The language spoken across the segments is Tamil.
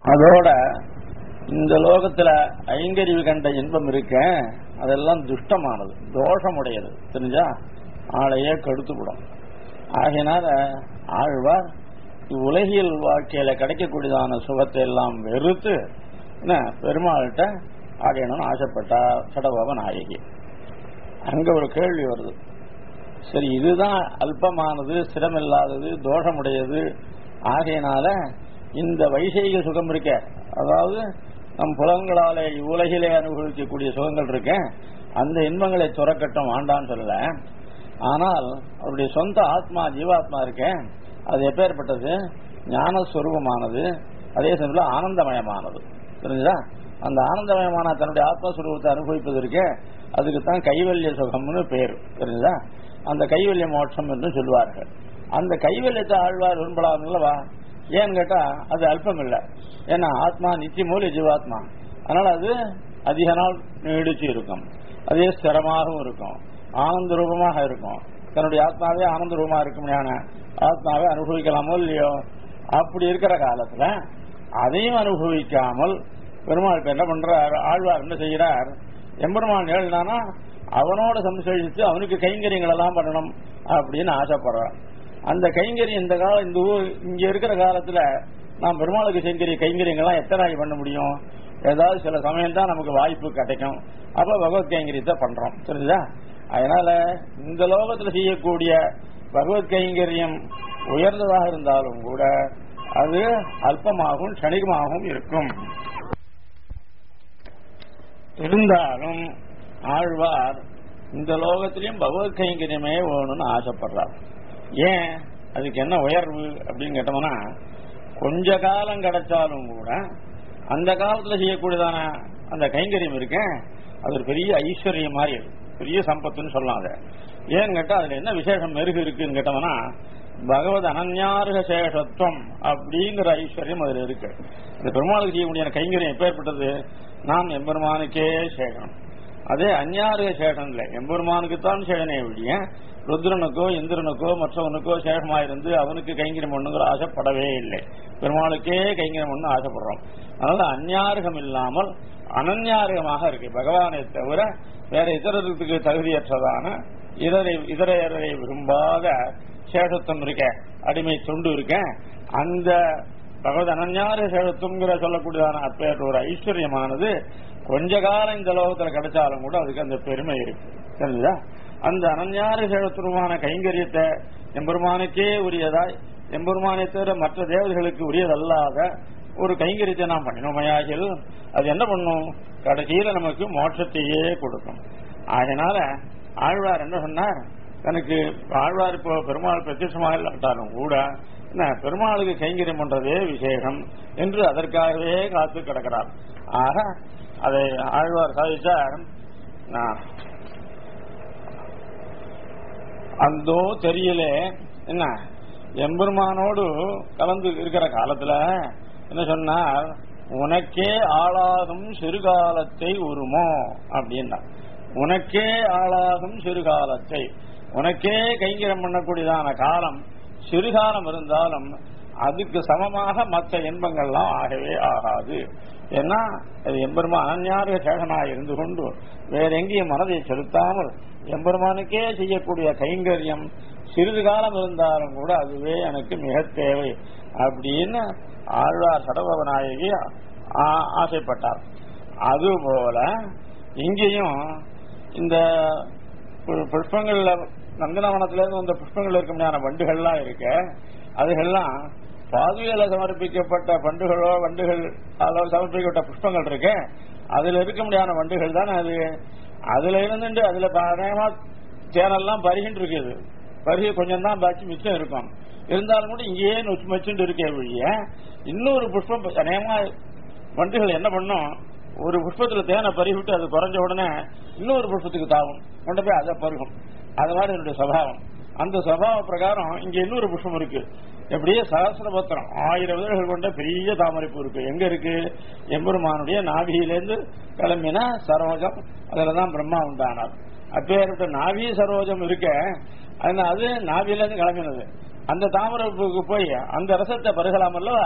அதோட இந்த லோகத்துல ஐங்கறிவு கண்ட இன்பம் இருக்க அதெல்லாம் துஷ்டமானது தோஷமுடையது தெரிஞ்சா ஆளையே கெடுத்துவிடும் ஆகையினால ஆழ்வார் உலகியல் வாழ்க்கையில கிடைக்கக்கூடியதான சுகத்தை எல்லாம் வெறுத்து என்ன பெருமாள்கிட்ட அடையணும்னு ஆசைப்பட்டார் சடகோப நாயகி அங்க ஒரு கேள்வி வருது சரி இதுதான் அல்பமானது சிரமில்லாதது தோஷமுடையது ஆகையினால இந்த வைசேக சுகம் இருக்க அதாவது நம் புலங்களாலே உலகிலே அனுபவிக்கக்கூடிய சுகங்கள் இருக்க அந்த இன்பங்களை துறக்கட்டும் ஆண்டான்னு சொல்லல ஆனால் அவருடைய சொந்த ஆத்மா ஜீவாத்மா இருக்க அது எப்பேற்பட்டது ஞானஸ்வரூபமானது அதே சமயத்தில் ஆனந்தமயமானது தெரிஞ்சுதா அந்த ஆனந்தமயமான தன்னுடைய ஆத்மஸ்வரூபத்தை அனுபவிப்பதற்கு அதுக்கு தான் கைவல்ய சுகம்னு பேர் தெரிஞ்சுதா அந்த கைவல்ய மோட்சம் என்று சொல்வார்கள் அந்த கைவல்யத்தை ஆழ்வார் விரும்பலாம் இல்லவா ஏன்னு கேட்டா அது அல்பம் இல்லை ஏன்னா ஆத்மா நித்திய மூலிய ஜீவாத்மா அதனால அது அதிக நாள் நீடிச்சு இருக்கும் அதே ஸ்திரமாகவும் இருக்கும் ஆனந்த ரூபமாக இருக்கும் தன்னுடைய ஆத்மாவே ஆனந்த ரூபமா இருக்கும் ஆத்மாவே அனுபவிக்கலாமோ இல்லையோ அப்படி இருக்கிற காலத்துல அதையும் அனுபவிக்காமல் பெருமாள் இப்ப என்ன பண்றார் ஆழ்வார் என்ன செய்கிறார் எம்பெருமான் எழுதினானா அவனோட சம்சேஷித்து அவனுக்கு கைங்கரியங்கள் எல்லாம் பண்ணணும் அப்படின்னு ஆசைப்படுறான் அந்த கைங்கரியம் இந்த காலம் இந்த ஊர் இங்க இருக்கிற காலத்துல நாம் பெருமாளுக்கு கைங்கரிய கைங்கரியங்கள்லாம் எத்தனை நாள் பண்ண முடியும் ஏதாவது சில சமயம் தான் நமக்கு வாய்ப்பு கிடைக்கும் அப்ப பகவத் கைங்கரியத்தை பண்றோம் தெரிஞ்சுதா அதனால இந்த லோகத்துல செய்யக்கூடிய பகவத் கைங்கரியம் உயர்ந்ததாக இருந்தாலும் கூட அது அல்பமாகவும் க்ஷணிகமாகவும் இருக்கும் இருந்தாலும் ஆழ்வார் இந்த லோகத்திலையும் பகவத் கைங்கரியமே வேணும்னு ஆசைப்படுறார் ஏன் அதுக்கு என்ன உயர்வு அப்படின்னு கேட்டோம்னா கொஞ்ச காலம் கிடைச்சாலும் கூட அந்த காலத்துல செய்யக்கூடியதான அந்த கைங்கரியம் இருக்க அது ஒரு பெரிய ஐஸ்வர்யம் மாதிரி இருக்கு பெரிய சம்பத்துன்னு சொல்லலாம் அதை ஏன்னு கேட்டா அதுல என்ன விசேஷம் மெருகு இருக்குன்னு கேட்டோம்னா பகவத் அனன்யாருக சேஷத்துவம் அப்படிங்கிற ஐஸ்வர்யம் அதுல இருக்கு இந்த பெருமாளுக்கு செய்யக்கூடிய கைங்கரியம் எப்பேற்பட்டது நாம் எம்பெருமானுக்கே சேகரம் அதே அந்யாருக சேஷம் இல்லை எம்பெருமானுக்கு தான் சேகனே ஒழிய ருத்ரனுக்கோ இந்திரனுக்கோ மற்றவனுக்கோ சேஷமாயிருந்து அவனுக்கு கைங்கரியம் பண்ணுங்கிற ஆசைப்படவே இல்லை பெருமாளுக்கே கைங்கரியம் பண்ணு ஆசைப்படுறோம் அதனால அந்யாருகம் இல்லாமல் அனன்யாருகமாக இருக்கு பகவானை தவிர வேற இதரத்துக்கு தகுதியற்றதான இதரை இதரையரை விரும்பாத சேஷத்துவம் இருக்க அடிமை தொண்டு இருக்க அந்த பகவத் அனன்யார சேஷத்துவங்கிற சொல்லக்கூடியதான அப்பேற்ற ஒரு ஐஸ்வர்யமானது கொஞ்ச காலம் இந்த லோகத்துல கிடைச்சாலும் கூட அதுக்கு அந்த பெருமை இருக்கு தெரியுதா அந்த அனன்யார சேஷத்துவமான கைங்கரியத்தை எம்பெருமானுக்கே உரியதாய் எம்பெருமானை தவிர மற்ற தேவதைகளுக்கு உரியதல்லாத ஒரு கைங்கரியத்தை நாம் பண்ணினோமையாகில் அது என்ன பண்ணும் கடைசியில நமக்கு மோட்சத்தையே கொடுக்கும் அதனால ஆழ்வார் என்ன சொன்னார் தனக்கு ஆழ்வார் இப்போ பெருமாள் பிரத்யட்சமாக இல்லாட்டாலும் கூட என்ன பெருமாளுக்கு கைங்கரியம் பண்றதே விசேஷம் என்று அதற்காகவே காத்து கிடக்கிறார் ஆக அதை ஆழ்வார் சாதிச்சார் அந்தோ தெரியல என்ன எம்பெருமானோடு கலந்து இருக்கிற காலத்துல என்ன சொன்னார் உனக்கே ஆளாகும் சிறுகாலத்தை உருமோ அப்படின்னா உனக்கே ஆளாகும் சிறுகாலத்தை உனக்கே கைங்கரம் பண்ணக்கூடியதான காலம் சிறுகாலம் இருந்தாலும் அதுக்கு சமமாக மற்ற இன்பங்கள்லாம் ஆகவே ஆகாது ஏன்னா அது எம்பெருமா அனன்யார சேகனாக இருந்து கொண்டு வேற எங்கேயும் மனதை செலுத்தாமல் எம்பெருமானுக்கே செய்யக்கூடிய கைங்கரியம் சிறிது காலம் இருந்தாலும் கூட அதுவே எனக்கு மிக தேவை அப்படின்னு ஆழ்வார் சடபவநாயகி ஆசைப்பட்டார் அதுபோல இங்கேயும் இந்த புஷ்பங்கள்ல நந்தனவனத்துல இருந்து வந்த புஷ்பங்கள் இருக்க முடியாத வண்டுகள்லாம் இருக்க அதுகள்லாம் பாதுகையில சமர்ப்பிக்கப்பட்ட பண்டுகளோ வண்டுகள் அதில் சமர்ப்பிக்கப்பட்ட புஷ்பங்கள் இருக்கு அதுல இருக்க முடியாத வண்டுகள் தானே அது அதுல இருந்துட்டு அதுல அநேகமா தேனெல்லாம் பருகிட்டு இருக்குது பருகி கொஞ்சம் தான் பாக்கி மிச்சம் இருக்கும் இருந்தாலும் கூட இங்கேயே நொச்சு மச்சுட்டு இருக்கே வழிய இன்னொரு புஷ்பம் அநேகமா வண்டுகள் என்ன பண்ணும் ஒரு புஷ்பத்துல தேனை பருகிவிட்டு அது குறைஞ்ச உடனே இன்னொரு புஷ்பத்துக்கு தாவும் கொண்டு போய் அதை பருகும் அது மாதிரி என்னுடைய சபாவம் அந்த சபாவ பிரகாரம் இங்க இன்னொரு புஷ்பம் இருக்கு எப்படியே சகசிரபத்திரம் ஆயிரம் விதர்கள் கொண்ட பெரிய தாமரைப்பூ இருக்கு எங்க இருக்கு எம்பெருமானுடைய நாபியிலேருந்து கிளம்பினா சரோஜம் அதுலதான் பிரம்மா உண்டானார் அப்பேற்பட்ட நாவி சரோஜம் இருக்க அது நாவிலேருந்து கிளம்பினது அந்த தாமரைப்பூக்கு போய் அந்த ரசத்தை பருகலாம் அல்லவா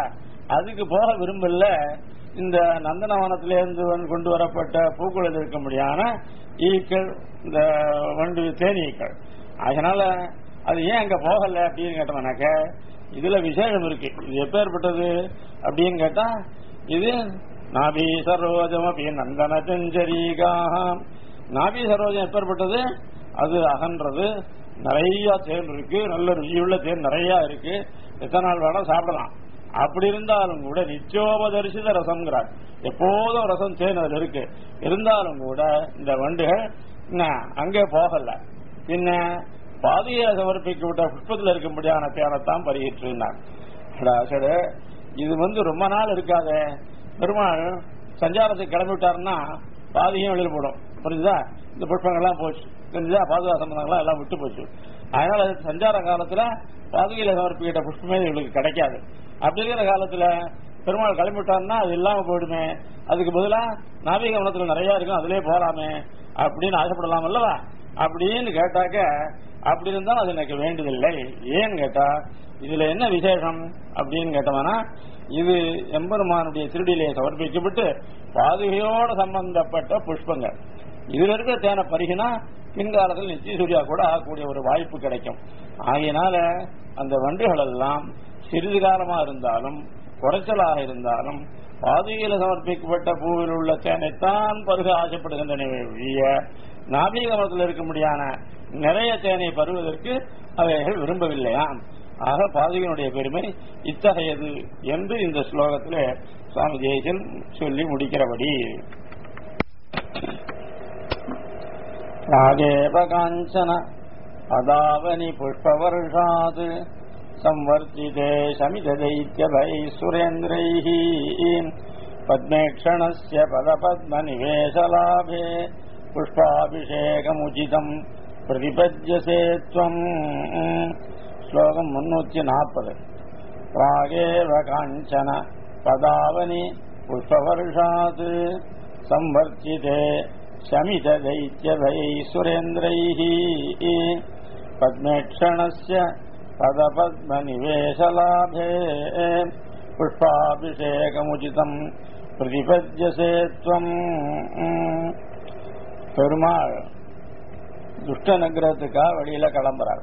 அதுக்கு போக விரும்பல இந்த நந்தனவனத்திலிருந்து வந்து கொண்டு வரப்பட்ட பூக்குழல் இருக்க முடியாத ஈக்கள் இந்த வண்டு தேனீக்கள் அதனால அது ஏன் அங்க போகல அப்படின்னு கேட்டோம்னாக்க இதுல விசேஷம் இருக்கு இது எப்பேற்பட்டது அப்படின்னு கேட்டா இது நாபி சரோஜம் அப்படி நந்தன செஞ்சரீகாக நாபி சரோஜம் எப்பேற்பட்டது அது அகன்றது நிறைய தேன் இருக்கு நல்ல ருசியுள்ள தேன் நிறைய இருக்கு எத்தனை நாள் வேணா சாப்பிடலாம் அப்படி இருந்தாலும் கூட நிச்சயோபதரிசித ரசம்ங்கிறார் எப்போதும் ரசம் தேன் அதுல இருக்கு இருந்தாலும் கூட இந்த வண்டுகள் என்ன, அங்கே போகல பின்ன பாதியை சமர்ப்பிக்கப்பட்ட புஷ்பத்தில் இருக்கும்படியான தேனத்தான் பருகிட்டுனார் சரி இது வந்து ரொம்ப நாள் இருக்காத பெருமாள் சஞ்சாரத்துக்கு கிளம்பி விட்டாருன்னா பாதியும் வெளியில் போடும் புரிஞ்சுதா இந்த புஷ்பங்கள்லாம் போச்சு புரிஞ்சுதா பாதுகாப்பு சம்பந்தங்கள்லாம் எல்லாம் விட்டு போச்சு அதனால சஞ்சார காலத்துல பாதுகையில சமர்ப்பிக்கிட்ட புஷ்பமே இவங்களுக்கு கிடைக்காது அப்படி இருக்கிற காலத்துல பெருமாள் கிளம்பி விட்டாருன்னா அது இல்லாம போயிடுமே அதுக்கு பதிலா நாவிக வனத்துல நிறைய இருக்கும் அதுலயே போலாமே அப்படின்னு ஆசைப்படலாம் அல்லவா அப்படின்னு கேட்டாக்க அப்படி இருந்தாலும் அது எனக்கு வேண்டியதில்லை ஏன்னு கேட்டா இதுல என்ன விசேஷம் அப்படின்னு கேட்டோம்னா இது எம்பெருமானுடைய திருடியிலே சமர்ப்பிக்கப்பட்டு பாதுகையோடு சம்பந்தப்பட்ட புஷ்பங்கள் இதுல இருக்கிற தேனை பருகினா பின்காலத்தில் நிச்சய சூர்யா கூட ஆகக்கூடிய ஒரு வாய்ப்பு கிடைக்கும் ஆகையினால அந்த வண்டுகள் எல்லாம் சிறிது காலமா இருந்தாலும் குறைச்சலாக இருந்தாலும் பாதுகையில சமர்ப்பிக்கப்பட்ட பூவில் உள்ள தேனைத்தான் பருக ஆசைப்படுகின்றன ஒழிய நாபீகமத்தில் இருக்க முடியான நிறைய தேனை பருவதற்கு அவைகள் விரும்பவில்லையாம் ஆக பாதுகையினுடைய பெருமை இத்தகையது என்று இந்த ஸ்லோகத்தில் சுவாமி தேசியன் சொல்லி முடிக்கிறபடி ராகேவ காஞ்சன பதாவனி புஷ்பவர்ஷாத் संवर्तिते शमितदैत्यभैः सुरेन्द्रैः पद्मेक्षणस्य पदपद्मनिवेशलाभे पुष्पाभिषेकमुचितम् प्रतिपद्यसे त्वम् श्लोकम् मुन्नूति नापद् प्रागेव काञ्चन पदावनि पुष्पवर्षात् संवर्तिते शमितदैत्यभैः सुरेन्द्रैः पद्मेक्षणस्य पदपद्मनिवेशलाभे पुष्पाभिषेकमुचितम् प्रतिपद्यसे त्वम् பெருமாள் துஷ்ட நகிரகத்துக்காக வெளியில கிளம்புறார்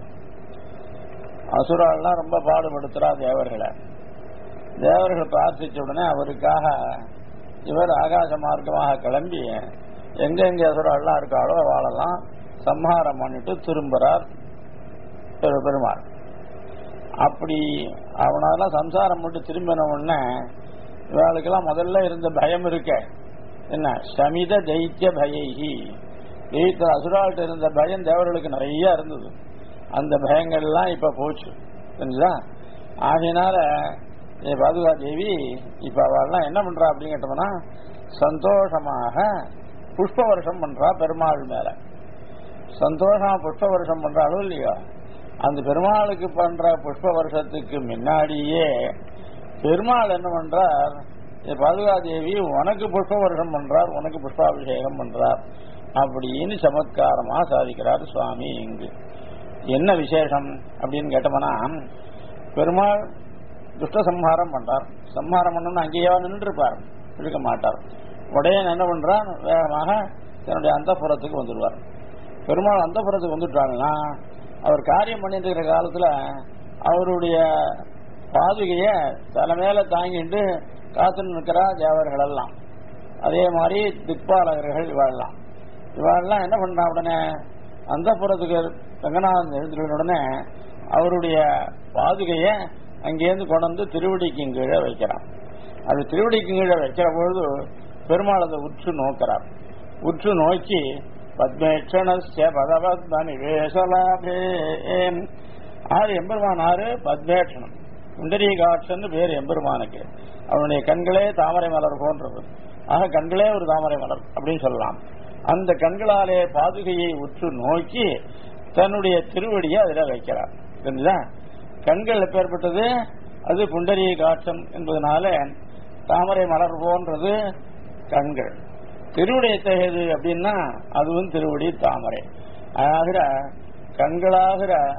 அசுராள்லாம் ரொம்ப பாடுபடுத்துறா தேவர்களை தேவர்கள் பிரார்த்திச்ச உடனே அவருக்காக இவர் ஆகாச மார்க்கமாக கிளம்பி எங்கெங்க அசுராள்லாம் இருக்காளோ அவளெல்லாம் சம்ஹாரம் பண்ணிட்டு திரும்புறார் பெரு- பெருமாள் அப்படி அவனால சம்சாரம் மட்டும் திரும்பின உடனே இவளுக்கெல்லாம் முதல்ல இருந்த பயம் இருக்க என்ன சமித தைத்திய பயைகி தெய்வ அசுராள்கிட்ட இருந்த பயம் தேவர்களுக்கு நிறைய இருந்தது அந்த பயங்கள் எல்லாம் இப்ப போச்சு புரிஞ்சுதா ஆகையினால ஏ பாதுகா தேவி இப்ப அவள்லாம் என்ன பண்றா அப்படின்னு கேட்டோம்னா சந்தோஷமாக புஷ்ப வருஷம் பண்றா பெருமாள் மேல சந்தோஷமா புஷ்ப வருஷம் பண்றாலும் இல்லையோ அந்த பெருமாளுக்கு பண்ற புஷ்ப வருஷத்துக்கு முன்னாடியே பெருமாள் என்ன பண்றார் ஏ பாதுகாதேவி உனக்கு புஷ்ப வருஷம் பண்றார் உனக்கு புஷ்பாபிஷேகம் பண்றார் அப்படின்னு சமத்காரமா சாதிக்கிறார் சுவாமி இங்கு என்ன விசேஷம் அப்படின்னு கேட்டோம்னா பெருமாள் துஷ்ட சம்ஹாரம் பண்றார் சம்ஹாரம் பண்ணணும்னு அங்கேயே நின்று இருப்பார் இருக்க மாட்டார் உடனே என்ன பண்றார் வேகமாக தன்னுடைய அந்தப்புறத்துக்கு வந்துடுவார் பெருமாள் அந்தப்புறத்துக்கு வந்துட்டாங்கன்னா அவர் காரியம் பண்ணிட்டு இருக்கிற காலத்துல அவருடைய பாதுகைய தலைமையில தாங்கிட்டு காத்து நிற்கிறா தேவர்கள் எல்லாம் அதே மாதிரி திக்பாலகர்கள் இவாள்லாம் இவாள்லாம் என்ன பண்றா உடனே அந்த புறத்துக்கு ரங்கநாதன் எழுந்துள்ள உடனே அவருடைய பாதுகைய அங்கேருந்து கொண்டு வந்து திருவடிக்கு கீழே வைக்கிறான் அது திருவடிக்கு கீழே வைக்கிற பொழுது பெருமாள் அதை உற்று நோக்கிறார் உற்று நோக்கி பத்மேட்சணஸ்ய பதபத்ம நிவேசலாபே ஆறு எம்பெருமான் ஆறு பத்மேட்சணம் குண்டரீகாட்சன்னு பேர் எம்பெருமானுக்கு அவனுடைய கண்களே தாமரை மலர் போன்றது ஆக கண்களே ஒரு தாமரை மலர் அப்படின்னு சொல்லலாம் அந்த கண்களாலே பாதுகையை உற்று நோக்கி தன்னுடைய திருவடியை அதில் வைக்கிறார் தெரிஞ்சுதா கண்கள் எப்பேற்பட்டது அது புண்டரீக காட்சம் என்பதனால தாமரை மலர் போன்றது கண்கள் திருவடி எத்தகையது அப்படின்னா அதுவும் திருவடி தாமரை ஆகிற கண்களாகிற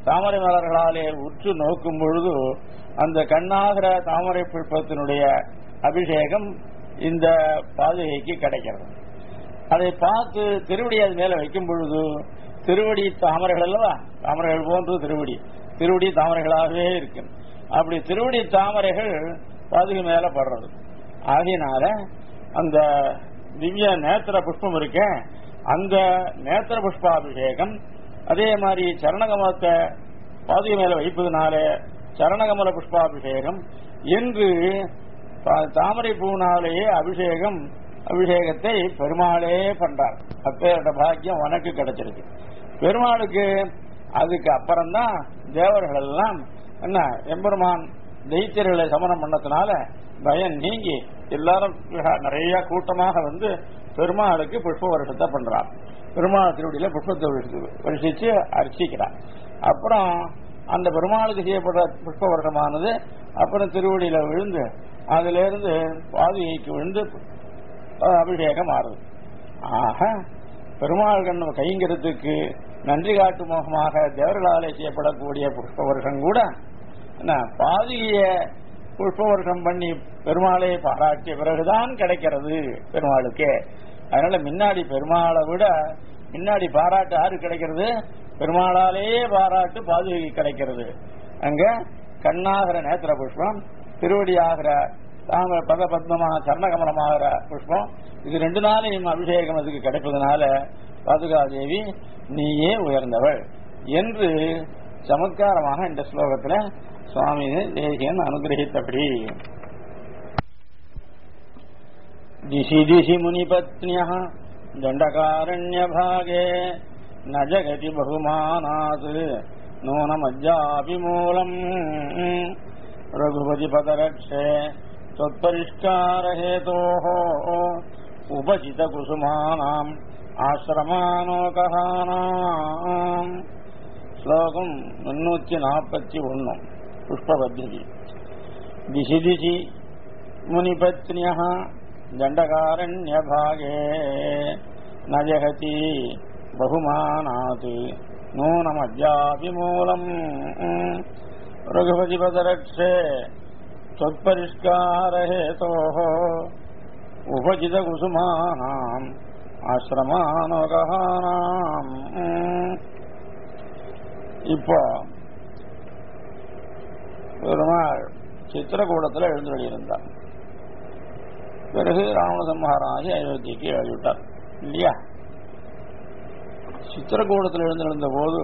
தாமரை மலர்களாலே உற்று நோக்கும் பொழுது அந்த கண்ணாகிற தாமரை புஷ்பத்தினுடைய அபிஷேகம் இந்த பாதுகைக்கு கிடைக்கிறது அதை பார்த்து திருவடி அது மேல வைக்கும் பொழுது திருவடி தாமரைகள் அல்லவா தாமரைகள் போன்று திருவடி திருவடி தாமரைகளாகவே இருக்கு அப்படி திருவடி தாமரைகள் பாதுகை மேல படுறது ஆகையினால அந்த திவ்ய நேத்திர புஷ்பம் இருக்க அந்த நேத்திர புஷ்பாபிஷேகம் அதே மாதிரி சரணகமலத்தை பாதுகை மேல வைப்பதனால சரணகமல புஷ்பாபிஷேகம் என்று பா- தாமரை பூனாலேயே அபிஷேகம் அபிஷேகத்தை பெருமாளே பண்றார் அப்பேற்பட்ட பாக்கியம் உனக்கு கிடைச்சிருக்கு பெருமாளுக்கு அதுக்கு அப்புறம்தான் தேவர்கள் எல்லாம் என்ன எம்பெருமான் தைத்தியர்களை சமணம் பண்ணதுனால பயம் நீங்கி எல்லாரும் நிறைய கூட்டமாக வந்து பெருமாளுக்கு புஷ்ப வருஷத்தை பண்றார் பெருமாள் திருவடியில புஷ்பத்தை வருஷத்து- வருஷிச்சு அர்ச்சிக்கிறார் அப்புறம் அந்த பெருமாளுக்கு செய்யப்படுற புஷ்ப வருஷமானது அப்புறம் திருவடியில விழுந்து அதுல இருந்து பாதுகைக்கு விழுந்து அஹ், அபிஷேகம் ஆறுது ஆக பெருமாள் கண்ணு கைங்கிறதுக்கு நன்றி காட்டும் முகமாக தேவர்களாலே செய்யப்படக்கூடிய புஷ்ப வருஷம் கூட என்ன பாதிய புஷ்ப வருஷம் பண்ணி பெருமாளை பாராட்டிய பிறகுதான் கிடைக்கிறது பெருமாளுக்கே அதனால முன்னாடி பெருமாளை விட முன்னாடி பாராட்டு யாரு கிடைக்கிறது பெருமாளாலேயே பாராட்டு பாதுகை கிடைக்கிறது அங்க கண்ணாகிற நேத்திர புஷ்பம் திருவடியாகிற தாம பத பத்மமாக சரணகமலமாகிற புஷ்பம் இது ரெண்டு நாளையும் அபிஷேகம் அதுக்கு கிடைப்பதனால பாதுகாதேவி நீயே உயர்ந்தவள் என்று சமத்காரமாக இந்த ஸ்லோகத்துல சுவாமி தேசியன் அனுகிரகித்தபடி दिशि दिशि मुनिपत्न्यः दण्डकारण्यभागे न जगति बहुमानात् नूनमज्जापि मूलम् रघुपतिपदरक्षे त्वत्परिष्कारहेतोः उपचितकुसुमानाम् ஆசிரமானோகானாம் ஸ்லோகம் முன்னூத்தி நாற்பத்தி ஒன்னு புஷ்பபத்தி திசி திசி முனிபத்னிய தண்டகாரண்யபாகே ந ஜகதி பகுமானாத் நூனமஜாபி மூலம் ரகுபதிபதரக்ஷே त्वत्परिष्कारहेतोः उपजितकुसुमानाम् ஆசிரமானோகானாம் இப்போ பெருமாள் சித்திரக்கூடத்தில் எழுந்தருளியிருந்தார் பிறகு ராமசம்ஹாராகி அயோத்திக்கு எழுதிவிட்டார் இல்லையா சித்திரக்கூடத்தில் எழுந்திருந்த போது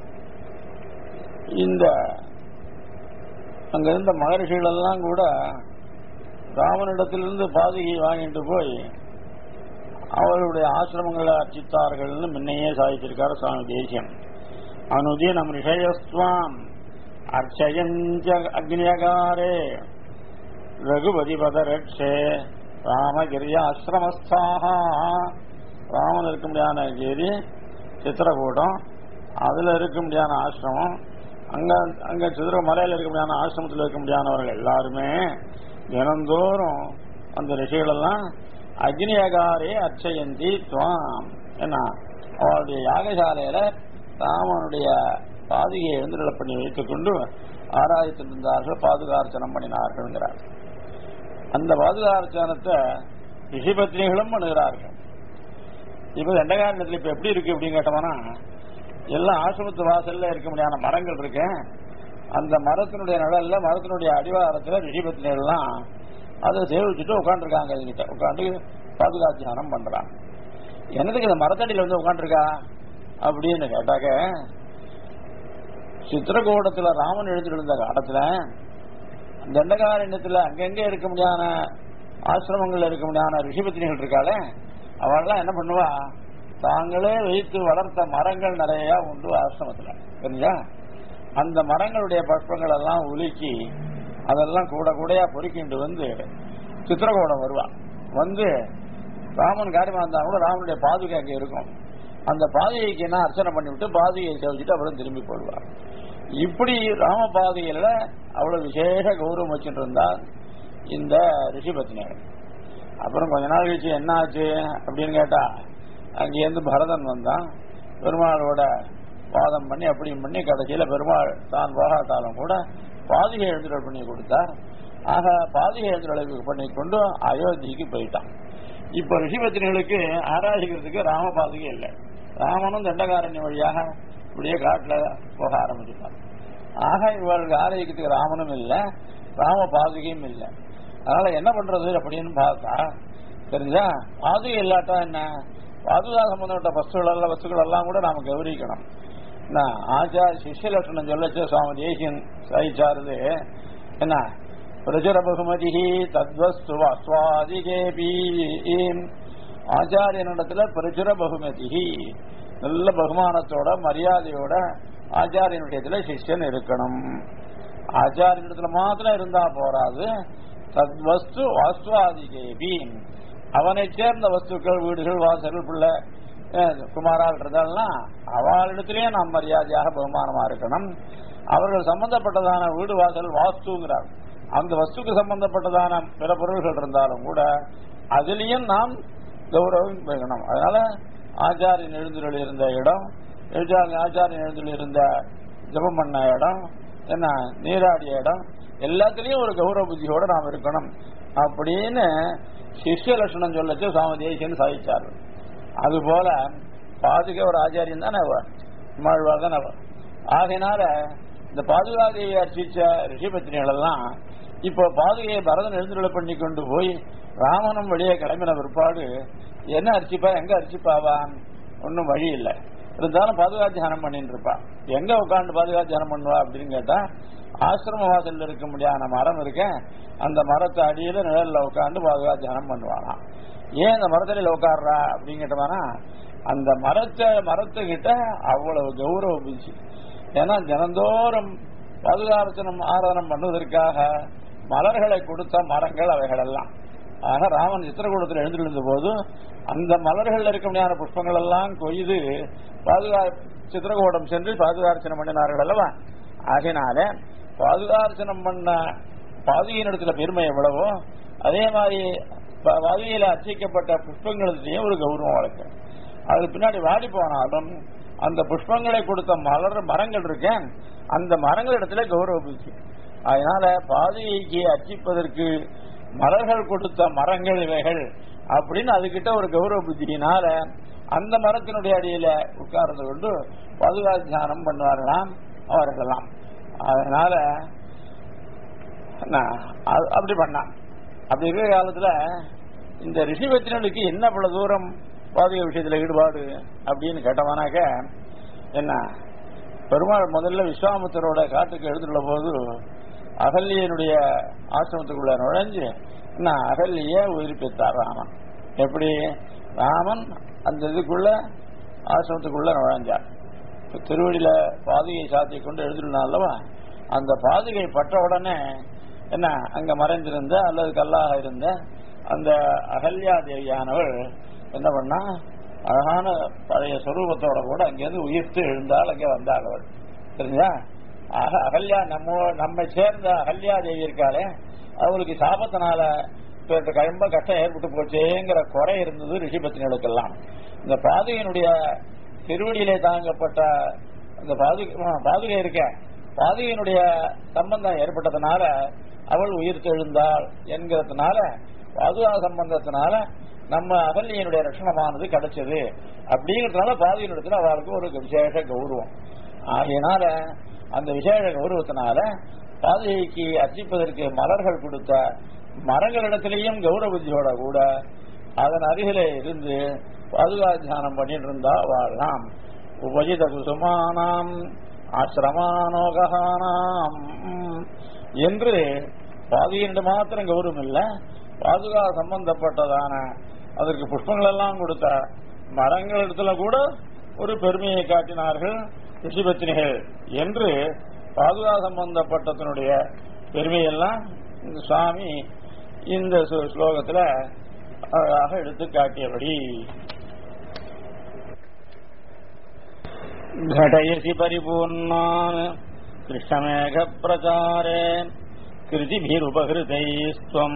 இந்த அங்க இருந்த மகர்ஷிகள் எல்லாம் கூட ராமனிடத்திலிருந்து பாதுகை வாங்கிட்டு போய் அவர்களுடைய ஆசிரமங்களை அர்ச்சித்தார்கள்னு முன்னையே சாதிச்சிருக்காரு சுவாமி தேசியம் அனுதினம் ரிஷயஸ்வாம் அர்ச்சயஞ்ச அக்னியகாரே ரகுபதி பதரட்சே ராமகிரிய ஆசிரமஸ்தாக ராமன் இருக்க முடியாத கிரி சித்திரக்கூட்டம் அதுல இருக்க முடியாத ஆசிரமம் அங்க அங்க சித்திர மலையில இருக்க முடியாத ஆசிரமத்தில் இருக்க முடியாதவர்கள் எல்லாருமே தினந்தோறும் அந்த ரிஷிகள் எல்லாம் அக்னியகாரே அர்ச்சயந்தி துவாம் என்ன அவருடைய யாகசாலையில ராமனுடைய பாதுகையை எழுந்துள்ள பண்ணி வைத்துக் கொண்டு ஆராய்த்திருந்தார்கள் பாதுகார்ச்சனம் பண்ணினார்கள்ங்கிறார் அந்த பாதுகார்ச்சனத்தை ரிஷிபத்னிகளும் பண்ணுகிறார்கள் இப்ப தண்டகாரணத்தில் இப்ப எப்படி இருக்கு அப்படின்னு கேட்டோம்னா எல்லாம் ஆசிரமத்து வாசல்ல இருக்க முடியாத மரங்கள் இருக்கு அந்த மரத்தினுடைய நிழல்ல மரத்தினுடைய அடிவாரத்துல ரிஷிபத்னிகள் எல்லாம் அதை சேவிச்சுட்டு உட்காந்துருக்காங்க இதுகிட்ட உட்காந்து பாதுகாத்தியானம் பண்றாங்க என்னதுக்கு இந்த மரத்தடியில வந்து உட்காந்துருக்கா அப்படின்னு கேட்டாக்க சித்திரகூடத்துல ராமன் எழுதிட்டு இருந்த காலத்துல தண்டகாரண்யத்துல அங்கங்க இருக்க முடியாத ஆசிரமங்கள்ல இருக்க முடியாத ரிஷிபத்தினிகள் இருக்காளே அவள்லாம் என்ன பண்ணுவா தாங்களே வைத்து வளர்த்த மரங்கள் நிறைய உண்டு ஆசிரமத்துல தெரிஞ்சா அந்த மரங்களுடைய பட்பங்கள் எல்லாம் உலுக்கி அதெல்லாம் கூட கூடையா பொறுக்கிட்டு வந்து சித்திரகோடம் வருவா வந்து ராமன் காரியமா இருந்தா கூட ராமனுடைய பாதுகை அங்க இருக்கும் அந்த பாதுகைக்கு என்ன அர்ச்சனை பண்ணிவிட்டு பாதுகையை சேவிச்சுட்டு அப்புறம் திரும்பி போடுவார் இப்படி ராம பாதுகையில அவ்வளவு விசேஷ கௌரவம் வச்சுட்டு இருந்தார் இந்த ரிஷிபத்னியர் அப்புறம் கொஞ்ச நாள் கழிச்சு என்ன ஆச்சு அப்படின்னு கேட்டா அங்கேருந்து பரதன் வந்தான் பெருமாளோட வாதம் பண்ணி அப்படியும் பண்ணி கடைசியில பெருமாள் தான் போகாட்டாலும் கூட பாதுகை எழுந்துடல் பண்ணி கொடுத்தார் ஆக பாதுகை எழுந்துடலுக்கு பண்ணி கொண்டு அயோத்திக்கு போயிட்டான் இப்ப ரிஷிபத்திரிகளுக்கு ஆராதிக்கிறதுக்கு ராம பாதுகை இல்லை ராமனும் தண்டகாரண்ய வழியாக இப்படியே காட்டுல போக ஆரம்பிச்சுட்டான் ஆக இவர்களுக்கு ஆராதிக்கிறதுக்கு ராமனும் இல்லை ராம பாதுகையும் இல்லை அதனால என்ன பண்றது அப்படின்னு பார்த்தா தெரிஞ்சா பாதுகை இல்லாட்டா என்ன பாதுகா சம்பந்தப்பட்ட வஸ்துகள் எல்லாம் வஸ்துக்கள் எல்லாம் கூட நாம கௌரிக்கணும் என்ன ஆச்சார சிஷ்ய லட்சணம் சொல்லச்சு சுவாமி தேசியன் சாதிச்சாருது என்ன பிரசுர பகுமதி தத்வஸ்து அஸ்வாதிகேபி ஆச்சாரியனிடத்துல பிரசுர பகுமதி நல்ல பகுமானத்தோட மரியாதையோட ஆச்சாரியனுடையத்துல சிஷ்யன் இருக்கணும் ஆச்சாரியனிடத்துல மாத்திரம் இருந்தா போராது தத்வஸ்து வாஸ்துவாதிகேபி அவனை சேர்ந்த வஸ்துக்கள் வீடுகள் வாசல்கள் பிள்ளை அஹ், குமாரால் இருந்தால்னா அவளிடத்திலேயே நாம் மரியாதையாக பகுமானமா இருக்கணும் அவர்கள் சம்பந்தப்பட்டதான வீடு வாசல் வாஸ்துங்கிறார் அந்த வஸ்துக்கு சம்பந்தப்பட்டதான பிற பொருள்கள் இருந்தாலும் கூட அதிலையும் நாம் கௌரவம் வைக்கணும் அதனால ஆச்சாரியன் எழுந்துள்ள இருந்த இடம் எழுச்சாரி ஆச்சாரியன் எழுந்துள்ள இருந்த ஜபம் பண்ண இடம் என்ன நீராடிய இடம் எல்லாத்துலயும் ஒரு கௌரவ புத்தியோட நாம் இருக்கணும் அப்படின்னு சிஷ்ய லட்சணம் சொல்லச்சு சுவாமி தேசியன்னு சாதிச்சார் அதுபோல பாதுகை ஒரு ஆச்சாரியன் தானே அவர் மாழ்வார் தானே அவர் ஆகையினால இந்த பாதுகாதையை அர்ச்சிச்ச ரிஷிபத்தினிகள் எல்லாம் இப்போ பாதுகையை பரதன் எழுந்துள்ள பண்ணி கொண்டு போய் ராமனும் வெளியே கிளம்பின பிற்பாடு என்ன அர்ச்சிப்பா எங்க அர்ச்சிப்பாவான் ஒன்றும் வழி இல்லை இருந்தாலும் பாதுகா தியானம் பண்ணிட்டு இருப்பா எங்க உட்காந்து பாதுகா தியானம் பண்ணுவா அப்படின்னு கேட்டா ஆசிரம வாசல்ல இருக்க முடியாத மரம் இருக்கேன் அந்த மரத்து அடியில நிழல்ல உட்காந்து பாதுகா தியானம் பண்ணுவானாம் ஏன் அந்த மரத்தடியில உட்காடுறா அப்படின்னு கேட்டவானா அந்த மரத்தை மரத்துக்கிட்ட அவ்வளவு கௌரவ புத்தி ஏன்னா தினந்தோறும் பாதுகாரத்தனம் ஆராதனம் பண்ணுவதற்காக மலர்களை கொடுத்த மரங்கள் அவைகள் எல்லாம் ஆக ராமன் சித்திரகூடத்தில் எழுந்திருந்த போது அந்த மலர்கள் இருக்க முடியாத புஷ்பங்கள் எல்லாம் கொய்து பாதுகா சித்திரகூடம் சென்று பாதுகார்ச்சனம் பண்ணினார்கள் அல்லவா ஆகையினால பாதுகார்ச்சனம் பண்ண பாதுகையினிடத்துல பெருமை எவ்வளவோ அதே மாதிரி ப- பாதுகையில அர்ச்சிக்கப்பட்ட புஷ்பங்களிலேயும் ஒரு கௌரவம் வழக்கு அது பின்னாடி வாடி போனாலும் அந்த புஷ்பங்களை கொடுத்த மலர் மரங்கள் இருக்கேன் அந்த மரங்கள் இடத்துல கௌரவ புத்தி அதனால பாதுகைக்கு அர்ச்சிப்பதற்கு மலர்கள் கொடுத்த மரங்கள் இவைகள் அப்படின்னு அதுகிட்ட ஒரு கௌரவ புத்தியினால அந்த மரத்தினுடைய அடியில உட்கார்ந்து கொண்டு பாதுகா தியானம் பண்ணுவார்களாம் அவர்களாம் அதனால நான் அது- அப்படி பண்ணான் அப்படி இருக்கிற காலத்துல இந்த ரிஷிபத்தினனுக்கு என்ன இவ்வளவு தூரம் பாதுகா விஷயத்துல ஈடுபாடு அப்படின்னு கேட்டவனாக்க என்ன பெருமாள் முதல்ல விஸ்வாமித்தரோட காட்டுக்கு எழுந்துள்ள போது அகல்யனுடைய ஆசிரமத்துக்குள்ள நுழைஞ்சு என்ன அகல்ய உயிர்ப்பித்தார் ராமன் எப்படி ராமன் அந்த இதுக்குள்ள ஆசிரமத்துக்குள்ள நுழைஞ்சார் திருவடியில பாதுகை சாத்தி கொண்டு எழுதிருந்தான் அல்லவா அந்த பாதுகை பட்ட உடனே என்ன அங்க மறைந்திருந்த அல்லது கல்லாக இருந்த அந்த அகல்யா தேவியானவள் என்ன பண்ணா அழகான பழைய சொரூபத்தோட கூட அங்கிருந்து உயிர்த்து எழுந்தாள் அங்கே வந்தாள் அவள் தெரிஞ்சா ஆக அகல்யா நம்ம நம்மை சேர்ந்த அகல்யா தேவி இருக்காளே அவளுக்கு சாபத்தினால இப்ப ரொம்ப கஷ்டம் ஏற்பட்டு போச்சேங்கிற குறை இருந்தது ரிஷிபத்தினர்களுக்கெல்லாம் இந்த பாதுகையினுடைய திருவடியிலே தாங்கப்பட்ட அந்த பாதுகை பாதுகை இருக்க பாதுகையினுடைய சம்பந்தம் ஏற்பட்டதுனால அவள் உயிர் தெழுந்தாள் என்கிறதுனால பாதுகா சம்பந்தத்தினால நம்ம அகல்யனுடைய ரட்சணமானது கிடைச்சது அப்படிங்கிறதுனால பாதுகையினிடத்துல அவளுக்கு ஒரு விசேஷ கௌரவம் ஆகையினால அந்த விசேஷ கௌரவத்தினால பாதுகைக்கு அர்ச்சிப்பதற்கு மலர்கள் கொடுத்த மரங்களிடத்திலையும் கௌரவ புத்தியோட கூட அதன் அருகிலே இருந்து பாதுகா தியானம் பண்ணிட்டு இருந்தா வாழலாம் உபஜித குசுமானாம் ஆசிரமானோகானாம் என்று பாதுகையினிட மாத்திரம் கௌரவம் இல்ல பாதுகா சம்பந்தப்பட்டதான அதற்கு புஷ்பங்கள் எல்லாம் கொடுத்த மரங்கள் இடத்துல கூட ஒரு பெருமையை காட்டினார்கள் ரிஷிபத்தினிகள் என்று பாதுகா சம்பந்தப்பட்டதனுடைய பெருமையெல்லாம் இந்த சுவாமி இந்த சு- ஸ்லோகத்துல அழகாக எடுத்து காட்டியபடி घटयसि परिपूर्णान् कृष्णमेघप्रचारे कृतिभिरुपहृतैस्त्वम्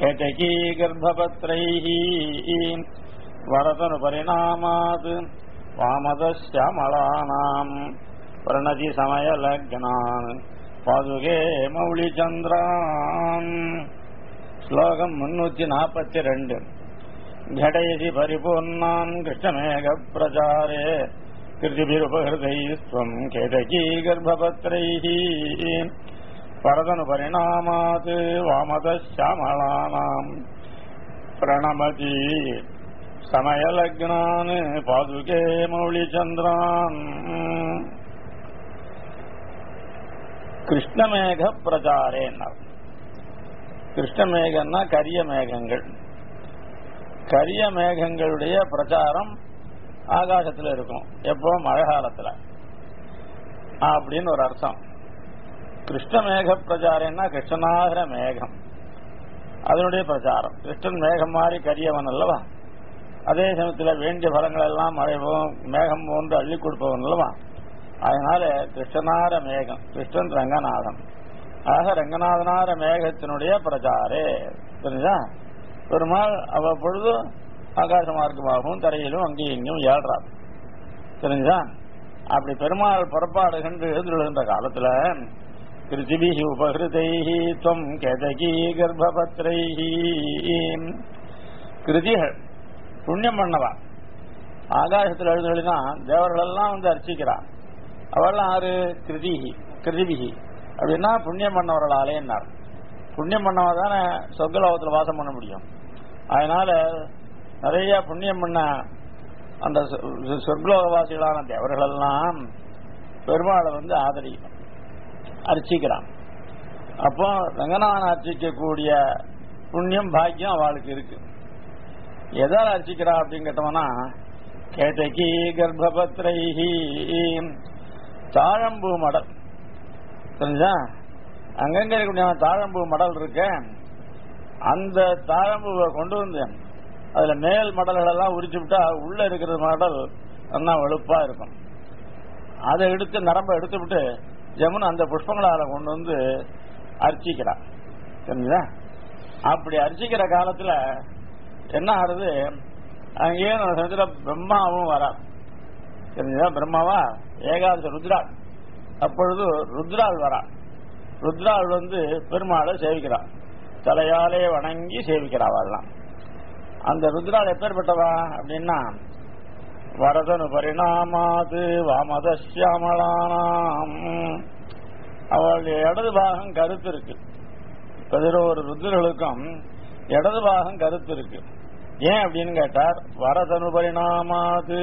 केतकी गर्भपत्रैः वरतनुपरिणामात् வாமதஸ்யாமலானாம் பிரணதி சமய லக்னான் பாதுகே மௌலி சந்திரான் ஸ்லோகம் முன்னூத்தி நாற்பத்தி ரெண்டு घटयसि परिपूर्णान् कृष्णमेघप्रचारे कृतिभिरुपहृतैस्त्वम् केतकी गर्भपत्रैः परदनुपरिणामात् वामतश्यामलानाम् प्रणमति समयलग्नान् पादुके मौलिचन्द्रान् கிருஷ்ணமேக பிரச்சாரேன்னா கிருஷ்ணமேகன்னா கரிய மேகங்கள் கரிய மேகங்களுடைய பிரச்சாரம் ஆகாசத்துல இருக்கும் எப்போ மழை காலத்துல அப்படின்னு ஒரு அர்த்தம் கிருஷ்ணமேக பிரச்சாரம்னா கிருஷ்ணநாகர மேகம் அதனுடைய பிரச்சாரம் கிருஷ்ணன் மேகம் மாதிரி கரியவன் அல்லவா அதே சமயத்துல வேண்டிய பலங்கள் எல்லாம் மழை போ- மேகம் போன்று அள்ளி கொடுப்பவன் அல்லவா அதனால கிருஷ்ணனார மேகம் கிருஷ்ணன் ரங்கநாதன் ஆக ரங்கநாதனார மேகத்தினுடைய பிரச்சாரே தெரிஞ்சா பெருமாள் அவ்வப்பொழுது ஆகாச மார்க்கமாகவும் தரையிலும் அங்கேயும் இங்கேயும் ஏழ்றார் தெரிஞ்சா அப்படி பெருமாள் புறப்பாடு கண்டு எழுந்துள்ள காலத்துல கிருதிபிஹி உபகிருதைஹி துவம் கேதகி கர்ப்பபத்ரைஹி கிருதிகள் புண்ணியம் பண்ணவா ஆகாசத்தில் எழுதுனா தேவர்கள் எல்லாம் வந்து அர்ச்சிக்கிறான் அவெல்லாம் ஆறு கிருதிஹி கிருதிபிஹி அப்படின்னா புண்ணியம் பண்ணவர்களாலே என்னார் புண்ணியம் பண்ணவா தானே சொர்க்கலோகத்தில் வாசம் பண்ண முடியும் அதனால நிறைய புண்ணியம் பண்ண அந்த சொ- சொர்க்கலோகவாசிகளான தேவர்கள் எல்லாம் பெருமாளை வந்து ஆதரிக்கணும் அர்ச்சிக்கிறான் அப்போ ரங்கநாதன் அர்ச்சிக்கக்கூடிய புண்ணியம் பாக்கியம் அவளுக்கு இருக்கு எதால் அர்ச்சிக்கிறா அப்படின்னு கேட்டோம்னா கேட்டகி கர்ப்பபத்ரைஹி தாழம்பூ மடல் தெரிஞ்சா அங்கங்க இருக்கக்கூடிய தாழம்பூ மடல் இருக்க அந்த தாழம்பூவை கொண்டு வந்து அதுல மேல் மடல்கள் எல்லாம் உரிச்சு விட்டா உள்ள இருக்கிற மடல் நல்லா வெளுப்பா இருக்கும் அதை எடுத்து நரம்ப எடுத்து விட்டு ஜமுன் அந்த புஷ்பங்களால கொண்டு வந்து அர்ச்சிக்கிறான் தெரிஞ்சுதா அப்படி அர்ச்சிக்கிற காலத்துல என்ன ஆகுது அங்கேயே அந்த சமயத்துல பிரம்மாவும் வரா தெரிஞ்சுதா பிரம்மாவா ஏகாதச ருத்ராள் அப்பொழுது ருத்ராள் வரா ருத்ராள் வந்து பெருமாளை சேவிக்கிறான் தலையாலே வணங்கி சேவிக்கிறாவெல்லாம் அந்த ருத்ராள் எப்பேற்பட்டவா அப்படின்னா வரதனு பரிணாமாது வாமதசியாமலானாம் அவளுடைய இடது பாகம் கருத்து இருக்கு பதினோரு ருத்ரர்களுக்கும் இடது பாகம் கருத்து இருக்கு ஏன் அப்படின்னு கேட்டார் வரதனு பரிணாமாது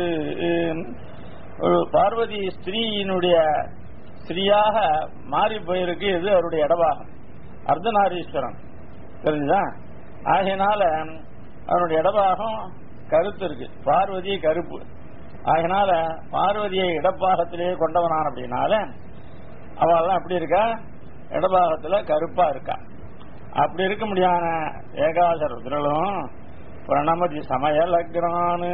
ஒரு பார்வதி ஸ்திரீயினுடைய ஸ்திரீயாக மாறி போயிருக்கு இது அவருடைய இடபாகம் அர்த்தநாரீஸ்வரன் தெரிஞ்சுதா ஆகையினால அவனுடைய இடபாகம் கருத்து இருக்கு பார்வதி கருப்பு ஆகையினால பார்வதியை இடப்பாகத்திலேயே கொண்டவனான் அப்படின்னால அவள்லாம் எப்படி இருக்கா இடபாகத்துல கருப்பா இருக்கா அப்படி இருக்க முடியாத ஏகாச ருத்ரலும் பிரணமதி சமய லக்னானு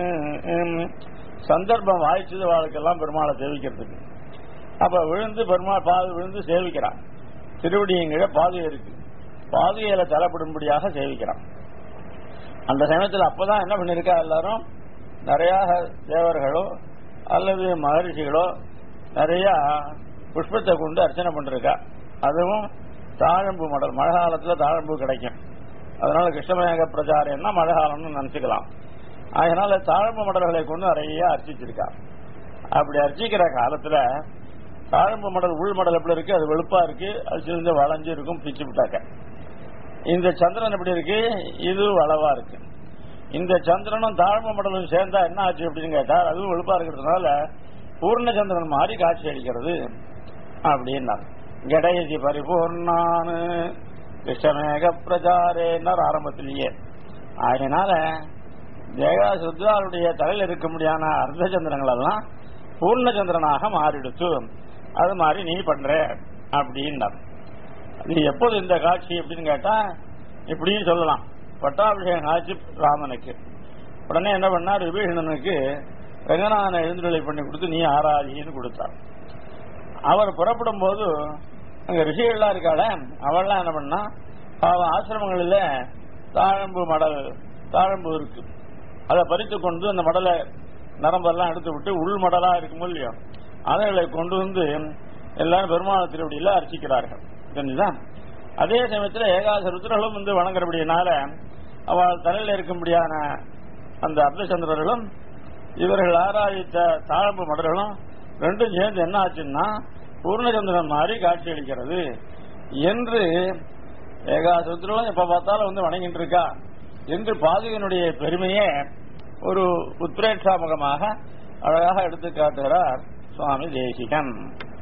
சந்தர்ப்பம் வாய்ச்சது வாழ்க்கெல்லாம் பெருமாளை சேவிக்கிறதுக்கு அப்ப விழுந்து பெருமாள் பாது விழுந்து சேவிக்கிறான் திருவடியங்கிற பாதுகை இருக்கு பாதுகையில தலைப்படும்படியாக சேவிக்கிறான் அந்த சமயத்தில் அப்பதான் என்ன பண்ணிருக்கா எல்லாரும் நிறைய தேவர்களோ அல்லது மகரிஷிகளோ நிறைய புஷ்பத்தை கொண்டு அர்ச்சனை பண்ணிருக்கா அதுவும் தாழம்பு மடல் மழை காலத்துல தாழம்பு கிடைக்கும் அதனால கிருஷ்ணமேக பிரச்சாரம்னா மழை காலம்னு நினைச்சுக்கலாம் அதனால தாழம்பு மடல்களை கொண்டு நிறைய அர்ச்சிச்சிருக்கா அப்படி அர்ச்சிக்கிற காலத்துல தாழம்பு மடல் உள் மடல் எப்படி இருக்கு அது வெளுப்பா இருக்கு அது சிறிது வளைஞ்சு இருக்கும் பிச்சு விட்டாக்க இந்த சந்திரன் எப்படி இருக்கு இது வளவா இருக்கு இந்த சந்திரனும் தாழ்ம மடலும் சேர்ந்தா என்ன ஆச்சு அப்படின்னு கேட்டா அதுவும் வெளுப்பா இருக்கிறதுனால பூர்ண சந்திரன் மாதிரி காட்சி அளிக்கிறது அப்படின்னா கடைசி பரிபூர்ணானு கிருஷ்ணமேக பிரச்சாரேன்னார் ஆரம்பத்திலேயே அதனால தேகா சுத்ராருடைய தலையில் இருக்க முடியாத அர்த்த சந்திரங்கள் எல்லாம் பூர்ண சந்திரனாக மாறிடுச்சு அது மாதிரி நீ பண்ற அப்படின்னார் இது எப்போது இந்த காட்சி அப்படின்னு கேட்டா இப்படியும் சொல்லலாம் பட்டாபிஷேகம் காட்சி ராமனுக்கு உடனே என்ன பண்ணார் விபீஷணனுக்கு ரங்கநாதனை எழுந்துநிலை பண்ணி கொடுத்து நீ ஆராதின்னு கொடுத்தார் அவர் புறப்படும் போது அங்க ரிஷிகள்லாம் இருக்காள அவள்லாம் என்ன பண்ணா பாவம் ஆசிரமங்களில் தாழம்பு மடல் தாழம்பு இருக்கு அதை பறித்து கொண்டு அந்த மடலை நரம்பெல்லாம் எடுத்து விட்டு உள்மடலா இருக்கும் இல்லையோ அதைகளை கொண்டு வந்து எல்லாரும் பெருமாள் திருவடியில அர்ச்சிக்கிறார்கள் தெரிஞ்சுதா அதே சமயத்துல ஏகாச ருத்ரர்களும் வந்து வணங்குறபடியினால அவள் தலையில இருக்கும்படியான அந்த அர்த்தச்சந்திரர்களும் இவர்கள் ஆராதித்த தாழம்பு மடர்களும் ரெண்டும் சேர்ந்து என்ன ஆச்சுன்னா பூர்ணச்சந்திரன் மாதிரி காட்சி அளிக்கிறது என்று ஏகாசுத்திரம் எப்ப பார்த்தாலும் வந்து வணங்கிட்டு இருக்கா என்று பாதுகனுடைய பெருமையே ஒரு உத்ரேட்சாமுகமாக அழகாக எடுத்து காட்டுகிறார் சுவாமி தேசிகன்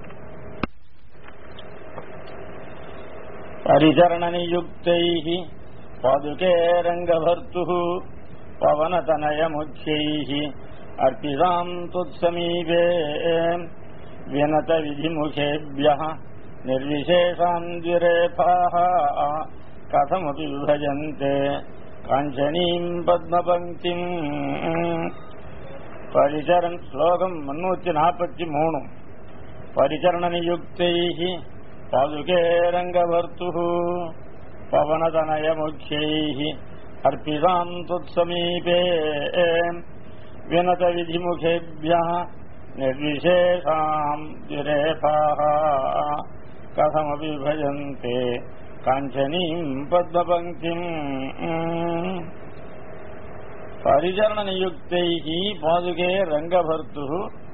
परिचरणनियुक्तैः पादुके रङ्गभर्तुः पवनतनयमुख्यैः अर्पिताम् त्वत्समीपे विनतविधिमुखेभ्यः निर्विशेषाम् द्विरेफाः कथमपि विभजन्ते काञ्चनीम् पद्मपङ्क्तिम् परिचरन् श्लोकम् मुन्नूति नापति मूणु परिचरणनियुक्तैः पादुके रङ्गभर्तुः पवनतनयमुख्यैः अर्पिताम् त्वत्समीपे विनतविधिमुखेभ्यः निर्विशेषाम् द्विरेफाः कथमपि भजन्ते काञ्चनीम् पद्मपङ्क्तिम् परिचरणनियुक्तैः पादुके रङ्गभर्तुः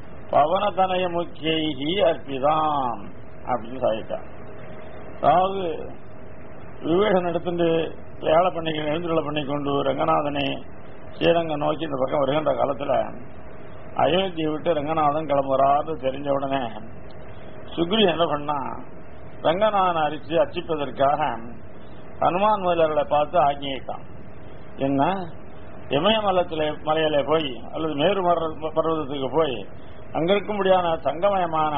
பவனதனயமுக்கியைகி அர்ப்பிதாம் அப்படின்னு சாதிட்டான் அதாவது விவேகன் எடுத்துட்டு வேலை பண்ணி எழுந்துள்ள பண்ணி கொண்டு ரங்கநாதனை ஸ்ரீரங்கம் நோக்கி இந்த பக்கம் வருகின்ற காலத்துல அயோத்தியை விட்டு ரங்கநாதன் கிளம்புறாரு தெரிஞ்ச உடனே சுக்ரி என்ன பண்ணா ரங்கநாதன் அரிச்சு அர்ச்சிப்பதற்காக ஹனுமான் மலர்களை பார்த்து ஆக்கியிட்டான் என்ன இமயமலத்தில மலையில போய் அல்லது மேரு மர- பர்வதத்துக்கு போய் அங்க இருக்கும்படியான தங்கமயமான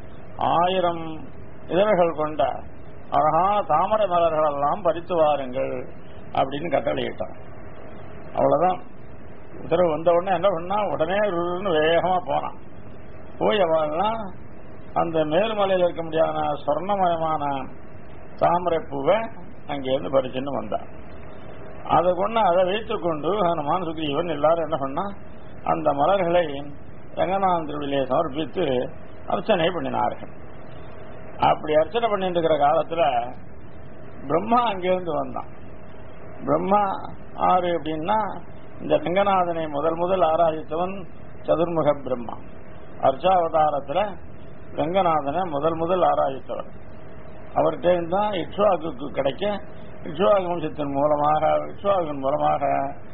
ஆயிரம் இதழ்கள் கொண்ட அழகான தாமரை மலர்கள் எல்லாம் பறித்து வாருங்கள் அப்படின்னு கட்டளையிட்டான் அவ்வளவுதான் உத்தரவு வந்த உடனே என்ன பண்ணா உடனே ருருன்னு வேகமா போனான் போய் அவெல்லாம் அந்த மேல்மலையில் இருக்க முடியாத சொர்ணமயமான தாமரை பூவை அங்கேருந்து பறிச்சுன்னு வந்தான் அதை கொண்டு அதை வைத்துக் கொண்டு ஹனுமான் சுக்ரீவன் எல்லாரும் என்ன பண்ணா அந்த மலர்களை ரங்கநாதன் திருவிழியை சமர்ப்பித்து அர்ச்சனை பண்ணினார்கள் அப்படி அர்ச்சனை பண்ணிட்டு இருக்கிற காலத்துல பிரம்மா அங்கிருந்து வந்தான் பிரம்மா ஆறு அப்படின்னா இந்த ரங்கநாதனை முதல் முதல் ஆராதித்தவன் சதுர்முக பிரம்மா அர்ச்சாவதாரத்துல ரங்கநாதனை முதல் முதல் ஆராதித்தவர் அவர்கிட்ட தான் இக்ஷ்வாகுக்கு கிடைக்க இக்ஷ்வாகு வம்சத்தின் மூலமாக இக்ஷ்வாகின் மூலமாக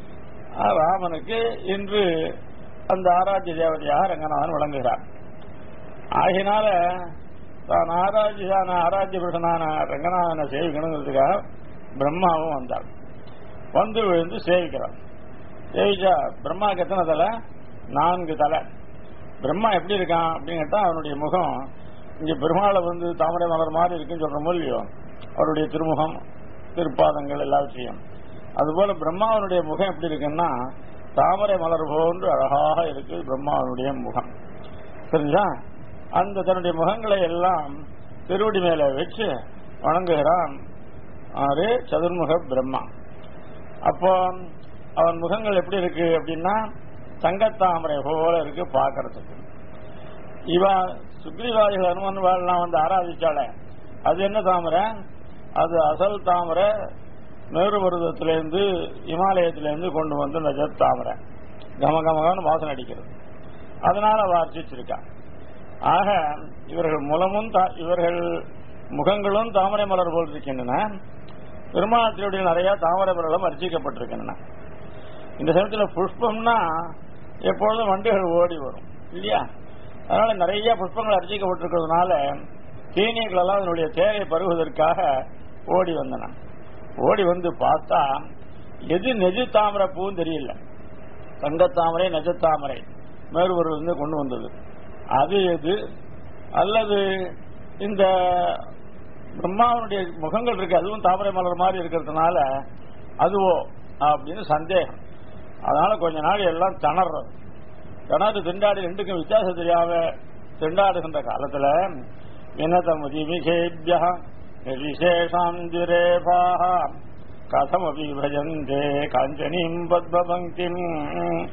ஆ, ராமனுக்கு இன்று அந்த ஆராய்ச்சி தேவதையாக ரங்கநாதன் விளங்குகிறார் ஆகினால தான் ஆராய்ச்சியான ஆராய்ச்சி புருஷனான ரங்கநாதனை சேவிக்கணுங்கிறதுக்காக பிரம்மாவும் வந்தார் வந்து விழுந்து சேவிக்கிறான் சேவிச்சா பிரம்மாக்கு எத்தனை தலை நான்கு தலை பிரம்மா எப்படி இருக்கான் அப்படின்னு கேட்டா அவனுடைய முகம் இங்க பெருமாளை வந்து தாமரை மலர் மாதிரி இருக்குன்னு சொல்றோமோ இல்லையோ அவருடைய திருமுகம் திருப்பாதங்கள் எல்லாவற்றையும் அதுபோல பிரம்மாவனுடைய முகம் எப்படி இருக்குன்னா தாமரை மலர் போன்று அழகாக இருக்கு பிரம்மாவனுடைய முகம் சரிங்களா அந்த தன்னுடைய முகங்களை எல்லாம் திருவடி மேல வச்சு வணங்குகிறான் ஆறு சதுர்முக பிரம்மா அப்போ அவன் முகங்கள் எப்படி இருக்கு அப்படின்னா தங்கத்தாமரை போல இருக்கு பார்க்கறதுக்கு இவ சுக்ரீவாதிகள் அனுமன் வாழலாம் வந்து ஆராதிச்சால அது என்ன தாமரை அது அசல் தாமரை மேருபருவத்திலிருந்து இமாலயத்திலிருந்து கொண்டு வந்து அந்த ஜத் தாமரை கம கமகன்னு வாசனை அடிக்கிறது அதனால அவ அர்ச்சிச்சிருக்கா ஆக இவர்கள் மூலமும் தா- இவர்கள் முகங்களும் தாமரை மலர் போல் இருக்கின்றன பெருமாளத்தினுடைய நிறைய தாமரை மலர்களும் அர்ச்சிக்கப்பட்டிருக்கின்றன இந்த சமயத்துல புஷ்பம்னா எப்பொழுதும் வண்டுகள் ஓடி வரும் இல்லையா அதனால நிறைய புஷ்பங்கள் அர்ச்சிக்கப்பட்டிருக்கிறதுனால தேனீக்கள் எல்லாம் அதனுடைய தேரை பருகுவதற்காக ஓடி வந்தன ஓடி வந்து பார்த்தா எது நெஜு தாமரை பூவும் தெரியல தங்கத்தாமரை நெஜத்தாமரை மேற்கொண்டு கொண்டு வந்தது அது எது அல்லது இந்த பிரம்மாவனுடைய முகங்கள் இருக்கு அதுவும் தாமரை மலர் மாதிரி இருக்கிறதுனால அதுவோ அப்படின்னு சந்தேகம் அதனால கொஞ்ச நாள் எல்லாம் திணறது திணறு திண்டாடி ரெண்டுக்கும் வித்தியாசம் தெரியாம திண்டாடுகின்ற காலத்துல வினதமுதி விசேபியா விசேஷாம் திரேபாக கதமபி விபஜந்தே காஞ்சனீம் பத்மபங்கிம்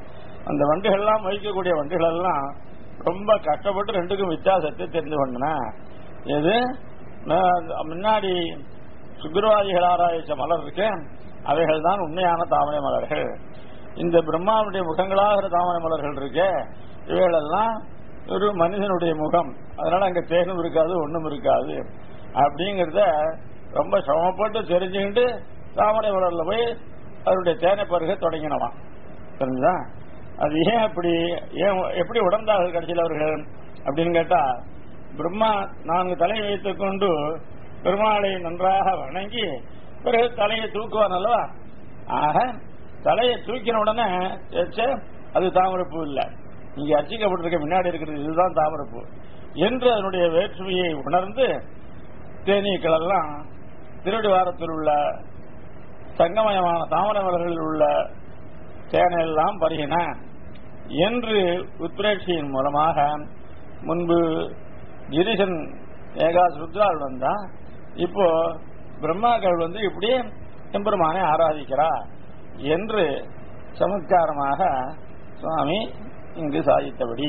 அந்த வண்டுகள்லாம் மொய்க்கக்கூடிய வண்டுகள் எல்லாம் ரொம்ப கஷ்டப்பட்டு ரெண்டுக்கும் வித்தியாசத்தை தெரிந்து கொண்டன எது நான் முன்னாடி சுக்கிரவாதிகள் ஆராய்ச்ச மலர் இருக்கு அவைகள் தான் உண்மையான தாமரை மலர்கள் இந்த பிரம்மாவுடைய முகங்களாகிற தாமரை மலர்கள் இருக்கு இவைகளெல்லாம் ஒரு மனிதனுடைய முகம் அதனால அங்க தேனும் இருக்காது ஒண்ணும் இருக்காது அப்படிங்கறத ரொம்ப சிரமப்பட்டு தெரிஞ்சுக்கிட்டு தாமரை மலர்ல போய் அவருடைய தேனை பருக தொடங்கினவான் தெரிஞ்சா அது ஏன் அப்படி ஏன் எப்படி உடந்தார்கள் கடைசியில் அவர்கள் அப்படின்னு கேட்டா பிரம்மா நான்கு தலை வைத்துக் கொண்டு பெருமாளை நன்றாக வணங்கி பிறகு தலையை தூக்குவான் அல்லவா ஆக தலையை தூக்கின உடனே ச்சே, அது தாமரைப்பூ இல்ல இங்க அர்ச்சிக்கப்பட்டிருக்க முன்னாடி இருக்கிறது இதுதான் தாமரைப்பூ என்று அதனுடைய வேற்றுமையை உணர்ந்து தேனீக்கள் எல்லாம் திருவடி வாரத்தில் உள்ள சங்கமயமான தாமரை மலர்களில் உள்ள தேனை எல்லாம் பருகின என்று உத்ரேட்சியின் மூலமாக முன்பு கிரிசன் ஏகாஸ் ருத்ரால் வந்தா இப்போ பிரம்மாக்கள் வந்து இப்படி எம்பெருமானை ஆராதிக்கிறா என்று சமத்காரமாக சுவாமி இங்கு சாதித்தபடி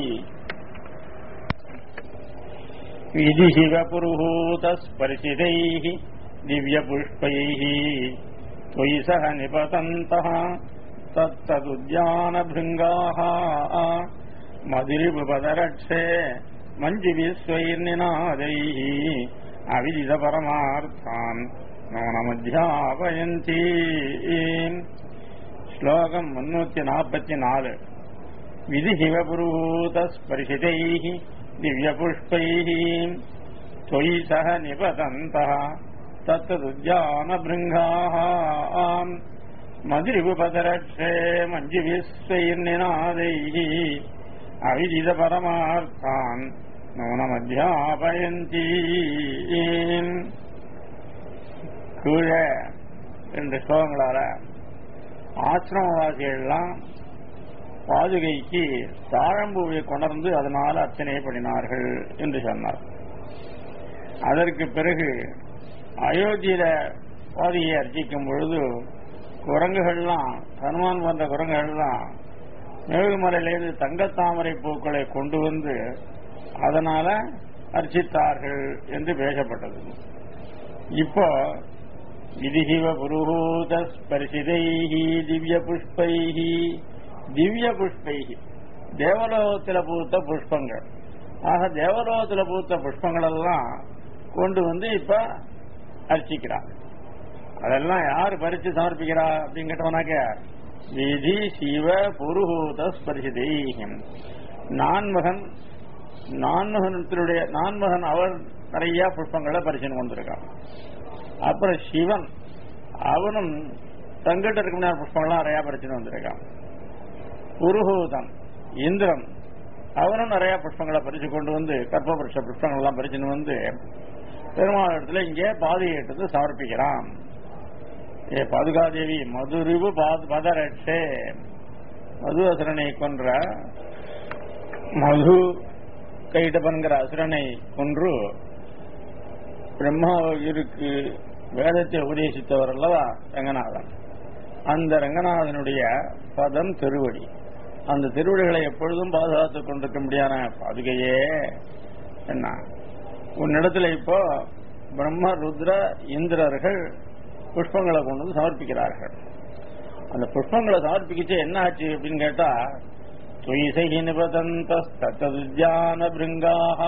விதிஹிவ புருஹூத ஸ்பர்சிதைः திவ்யபுஷ்பைः त्वयि सह निपतन्तः तत्तदुद्यानभृङ्गाः मदिरिपुपदरक्षे मञ्जिविश्वैर्निनादैः अविदितपरमार्थान् नूनमध्यापयन्ती श्लोकम् मुन्नूति नापति नालु विधिशिवपुरूतस्पर्शितैः दिव्यपुष्पैः त्वयि सह निपतन्तः तत्तदुद्यानभृङ्गाः मदिरिपुपदरक्षे मञ्जुविश्वैर्निनादैः अविदितपरमार्थान् நூனமத்தியாபயந்தி கீழே ரெண்டு ஸ்லோகங்களால ஆசிரமவாசிகள்லாம் பாதுகைக்கு தாழம்பூவை கொணர்ந்து அதனால அர்ச்சனை பண்ணினார்கள் என்று சொன்னார் அதற்கு பிறகு அயோத்தியில பாதியை அர்ச்சிக்கும் பொழுது குரங்குகள்லாம் ஹனுமான் போன்ற குரங்குகள்லாம் மேகுமலையிலிருந்து தங்கத்தாமரை பூக்களை கொண்டு வந்து அதனால அர்ச்சித்தார்கள் என்று பேசப்பட்டது இப்போ விதிஹிவ புருஹூத ஸ்பர்சிதைஹி திவ்ய புஷ்பைஹி திவ்ய புஷ்பைஹி தேவலோகத்தில் பூத்த புஷ்பங்கள் ஆக தேவலோகத்தில் பூத்த புஷ்பங்கள் எல்லாம் கொண்டு வந்து இப்ப அர்ச்சிக்கிறார் அதெல்லாம் யார் பறிச்சு சமர்ப்பிக்கிறா அப்படின்னு கேட்டவனாக்க விதி சிவ புருஹூத ஸ்பர்சிதைஹிம் நான்மகன் நான்மகனத்தினுடைய நான்மகன் அவர் நிறைய புஷ்பங்களை பரிசீலனை கொண்டிருக்கான் அப்புறம் சிவன் அவனும் தங்கிட்ட இருக்க முடியாத புஷ்பங்கள்லாம் நிறைய பரிசீலனை வந்திருக்கான் புருஹூதன் இந்திரன் அவனும் நிறைய புஷ்பங்களை பறிச்சு கொண்டு வந்து கற்பபுருஷ புஷ்பங்கள் எல்லாம் பறிச்சுன்னு வந்து பெருமாள் இடத்துல இங்கே பாதையை எடுத்து சமர்ப்பிக்கிறான் ஏ பாதுகாதேவி மதுரிவு பதரட்சே மது அசுரனை கொன்ற மது கைடபன்கிற அசுரனை கொன்று பிரம்மாவிற்கு வேதத்தை உபதேசித்தவர் அல்லவா ரங்கநாதன் அந்த ரங்கநாதனுடைய பதம் திருவடி அந்த திருவடிகளை எப்பொழுதும் பாதுகாத்துக் கொண்டிருக்க முடியாத பாதுகையே என்ன உன்னிடத்துல இப்போ பிரம்ம ருத்ர இந்திரர்கள் புஷ்பங்களை கொண்டு வந்து சமர்ப்பிக்கிறார்கள் அந்த புஷ்பங்களை சமர்ப்பிக்கிச்சு என்ன ஆச்சு அப்படின்னு கேட்டா துயிசகி நிபதந்தஸ்ததுஜான பிருங்காக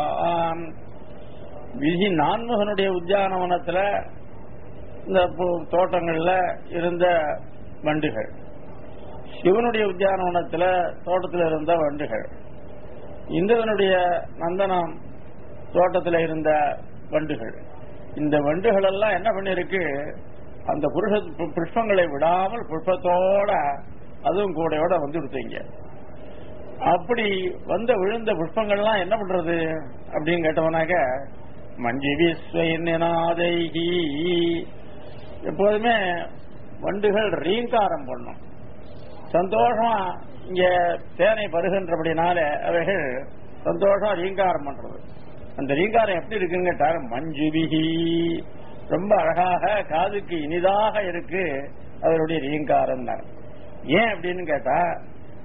விதி நான்முகனுடைய உத்தியானவனத்துல இந்த பு- தோட்டங்கள்ல இருந்த வண்டுகள் சிவனுடைய உத்தியானவனத்துல தோட்டத்தில் இருந்த வண்டுகள் இந்திரனுடைய நந்தனம் தோட்டத்தில் இருந்த வண்டுகள் இந்த வண்டுகள் எல்லாம் என்ன பண்ணிருக்கு அந்த புருஷ பு- புஷ்பங்களை விடாமல் புஷ்பத்தோட அதுவும் கூடையோட வந்து கொடுத்தீங்க அப்படி வந்த விழுந்த புஷ்பங்கள்லாம் என்ன பண்றது அப்படின்னு கேட்டவனாக்க மஞ்சி விஸ்வநாதைகி எப்போதுமே வண்டுகள் ரீங்காரம் பண்ணும் சந்தோஷமா இங்க தேனை பருகின்றபடினால அவைகள் சந்தோஷமா ரீங்காரம் பண்றது அந்த ரீங்காரம் எப்படி இருக்குன்னு கேட்டார் மஞ்சுபிகி ரொம்ப அழகாக காதுக்கு இனிதாக இருக்கு அதனுடைய ரீங்காரம் ஏன் அப்படின்னு கேட்டா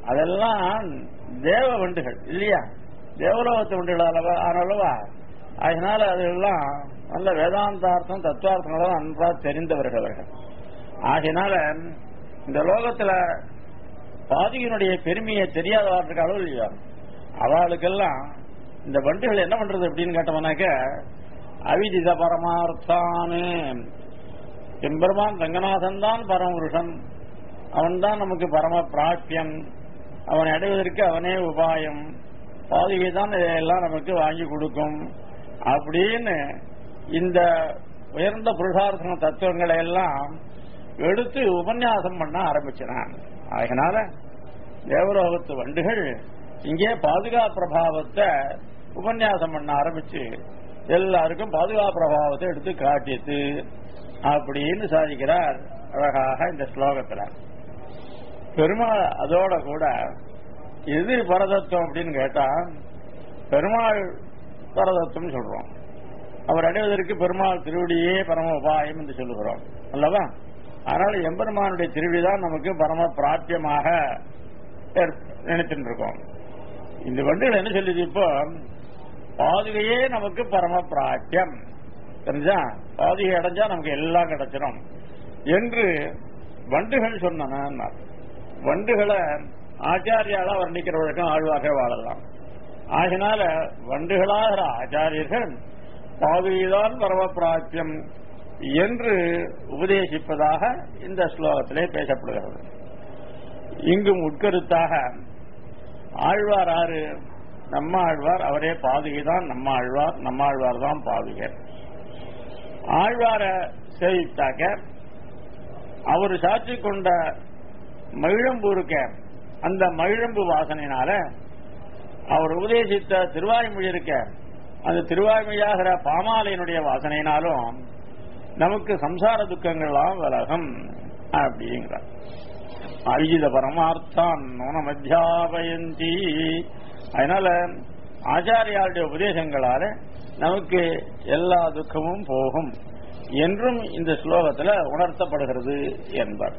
அதெல்லாம் தேவ வண்டுகள் இல்லையா தேவலோகத்து வண்டுகள் அளவா ஆனளவா அதனால அதெல்லாம் நல்ல வேதாந்தார்த்தம் தத்துவார்த்தங்களும் நன்றா தெரிந்தவர்கள் அவர்கள் ஆகையினால இந்த லோகத்துல பாதியினுடைய பெருமையை தெரியாதவர்களுக்கு அளவு இல்லையா அவளுக்கெல்லாம் இந்த வண்டுகள் என்ன பண்றது அப்படின்னு கேட்டோம்னாக்க அவிதித பரமார்த்தானு எம்பெருமான் ரங்கநாதன் தான் பரமபுருஷன் அவன் தான் நமக்கு பரம பிராட்சியம் அவனை அடைவதற்கு அவனே உபாயம் பாதுகை தான் இதையெல்லாம் நமக்கு வாங்கி கொடுக்கும் அப்படின்னு இந்த உயர்ந்த புருஷார்த்தன தத்துவங்களை எல்லாம் எடுத்து உபன்யாசம் பண்ண ஆரம்பிச்சினான் அதனால தேவலோகத்து வண்டுகள் இங்கே பாதுகா பிரபாவத்தை உபன்யாசம் பண்ண ஆரம்பிச்சு எல்லாருக்கும் பாதுகா பிரபாவத்தை எடுத்து காட்டியது அப்படின்னு சாதிக்கிறார் அழகாக இந்த ஸ்லோகத்துல பெருமாள் அதோட கூட எது பரதத்துவம் அப்படின்னு கேட்டா பெருமாள் பரதத்துவம் சொல்றோம் அவர் அடைவதற்கு பெருமாள் திருவடியே பரம உபாயம் என்று சொல்லுகிறோம் அல்லவா அதனால எம்பெருமானுடைய திருவிழி தான் நமக்கு பரம பிராட்டியமாக நினைச்சுட்டு இருக்கோம் இந்த வண்டிகள் என்ன சொல்லுது இப்போ பாதுகையே நமக்கு பரம பிராட்டியம் தெரிஞ்சா பாதுகை அடைஞ்சா நமக்கு எல்லாம் கிடைச்சிடும் என்று வண்டுகள் சொன்ன வண்டுகளை ஆச்சாரியாலா வர்ணிக்கிற வழக்கம் ஆழ்வாக வாழலாம் ஆகினால வண்டுகளாகிற ஆச்சாரியர்கள் பாதுகைதான் பரம பிராட்டியம் என்று உபதேசிப்பதாக இந்த ஸ்லோகத்திலே பேசப்படுகிறது இங்கும் உட்கருத்தாக ஆழ்வார் ஆறு நம்ம ஆழ்வார் அவரே பாதுகை தான் நம்ம ஆழ்வார் நம்ம ஆழ்வார் தான் பாதுகை ஆழ்வார சேவித்தாக்க அவர் சாட்சி கொண்ட மகிழம்பு இருக்க அந்த மகிழம்பு வாசனையினால அவர் உபதேசித்த திருவாய்மொழி இருக்க அந்த திருவாய்மொழியாகிற பாமாலையினுடைய வாசனையினாலும் நமக்கு சம்சார துக்கங்கள்லாம் விலகும் அப்படிங்கிறார் அரிஜித பரமார்த்தான் நோனம் அத்தியாபயந்தி அதனால ஆச்சாரியாருடைய உபதேசங்களால நமக்கு எல்லா துக்கமும் போகும் என்றும் இந்த ஸ்லோகத்தில் உணர்த்தப்படுகிறது என்பார்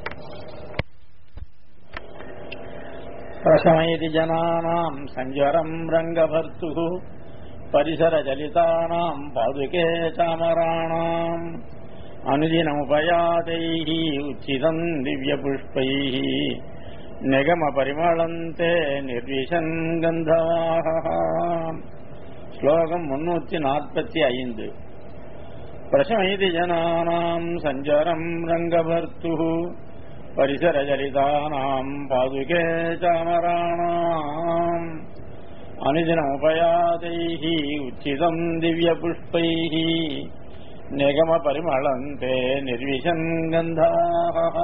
பிரசமயதி ஜனானாம் சஞ்சரம் ரங்கபர்த்து परिसरचलितानाम् पादुके चामराणाम् अनुदिनमुपयातैः उचितम् दिव्यपुष्पैः निगमपरिमळन्ते निर्विशन् गन्धवाः श्लोकम् मुन्नूति नाற்பத்தி ஐந்து प्रशमयति जनानाम् सञ्चरम् रङ्गभर्तुः परिसरचलितानाम् पादुके चामराणाम् अनुजनमुपयातैः उचितम् दिव्यपुष्पैः निगमपरिमळन्ते निर्विशन् கந்தாः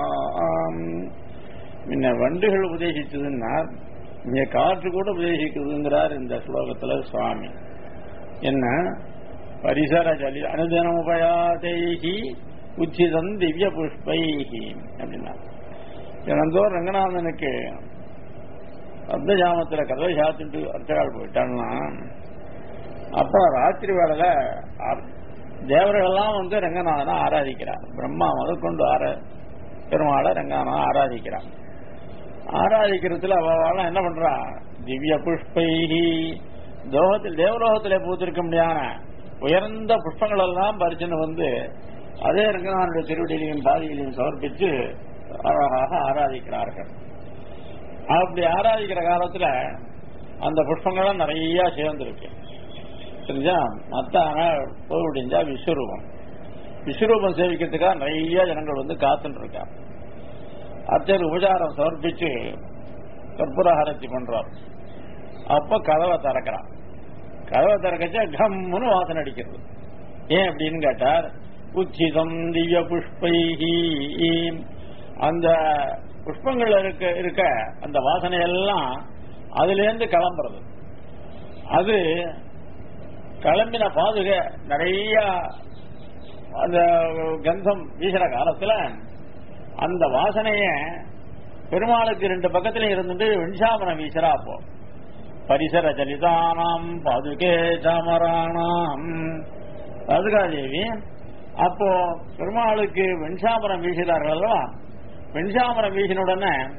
முன்ன வண்டுகள் உபதேசிச்சதுன்னா இங்க காற்று கூட உபதேசிக்குதுங்கிறார் இந்த ஸ்லோகத்துல சுவாமி என்ன பரிசர ஜலி அனுதினம் உபயாதைகி உச்சிதம் திவ்ய புஷ்பைகி அப்படின்னா தினந்தோறும் ரங்கநாதனுக்கு அர்த்த ஜாமத்துல கதவை சாத்திட்டு அர்ச்சகால் போயிட்டான்னா அப்ப ராத்திரி வேளையில தேவர்கள்லாம் வந்து ரங்கநாதனை ஆராதிக்கிறார் பிரம்மா முதற்கொண்டு ஆர பெருமாளை ரங்கநாதனை ஆராதிக்கிறான் ஆராதிக்கிறதுல அவெல்லாம் என்ன பண்றா திவ்ய புஷ்பைகி தோகத்தில் தேவலோகத்திலே பூத்திருக்க முடியாத உயர்ந்த புஷ்பங்கள் எல்லாம் பறிச்சுன்னு வந்து அதே ரங்கநாதனுடைய திருவடியிலையும் பாதியிலையும் சமர்ப்பித்து அழகாக ஆராதிக்கிறார்கள் அப்படி ஆராதிக்கிற காலத்துல அந்த புஷ்பங்கள்லாம் நிறைய சேர்ந்துருக்கு தெரிஞ்சா மத்த போய் முடிஞ்சா விஸ்வரூபம் விஸ்வரூபம் சேவிக்கிறதுக்காக நிறைய ஜனங்கள் வந்து காத்துட்டு இருக்கா அர்ச்சர் உபச்சாரம் சமர்ப்பிச்சு கற்பூரஹாரத்தி பண்றார் அப்ப கதவை திறக்கிறான் கதவை திறக்கச்சா கம்முன்னு வாசனை அடிக்கிறது ஏன் அப்படின்னு கேட்டார் உச்சிதம் திவ்ய புஷ்பைஹி அந்த புஷ்பங்கள் இருக்க இருக்க அந்த வாசனை எல்லாம் அதுல இருந்து கிளம்புறது அது கிளம்பின பாதுகை நிறைய அந்த கந்தம் வீசுற காலத்துல அந்த வாசனைய பெருமாளுக்கு ரெண்டு பக்கத்துல இருந்துட்டு வெண்சாமரம் வீசுறா அப்போ பரிசர ஜலிதானாம் பாதுகே சாமராணாம் பாதுகாதேவி அப்போ பெருமாளுக்கு வெண்சாமரம் வீசுகிறார்கள் அல்லவா வெண்சாமரம் வீசின உடனே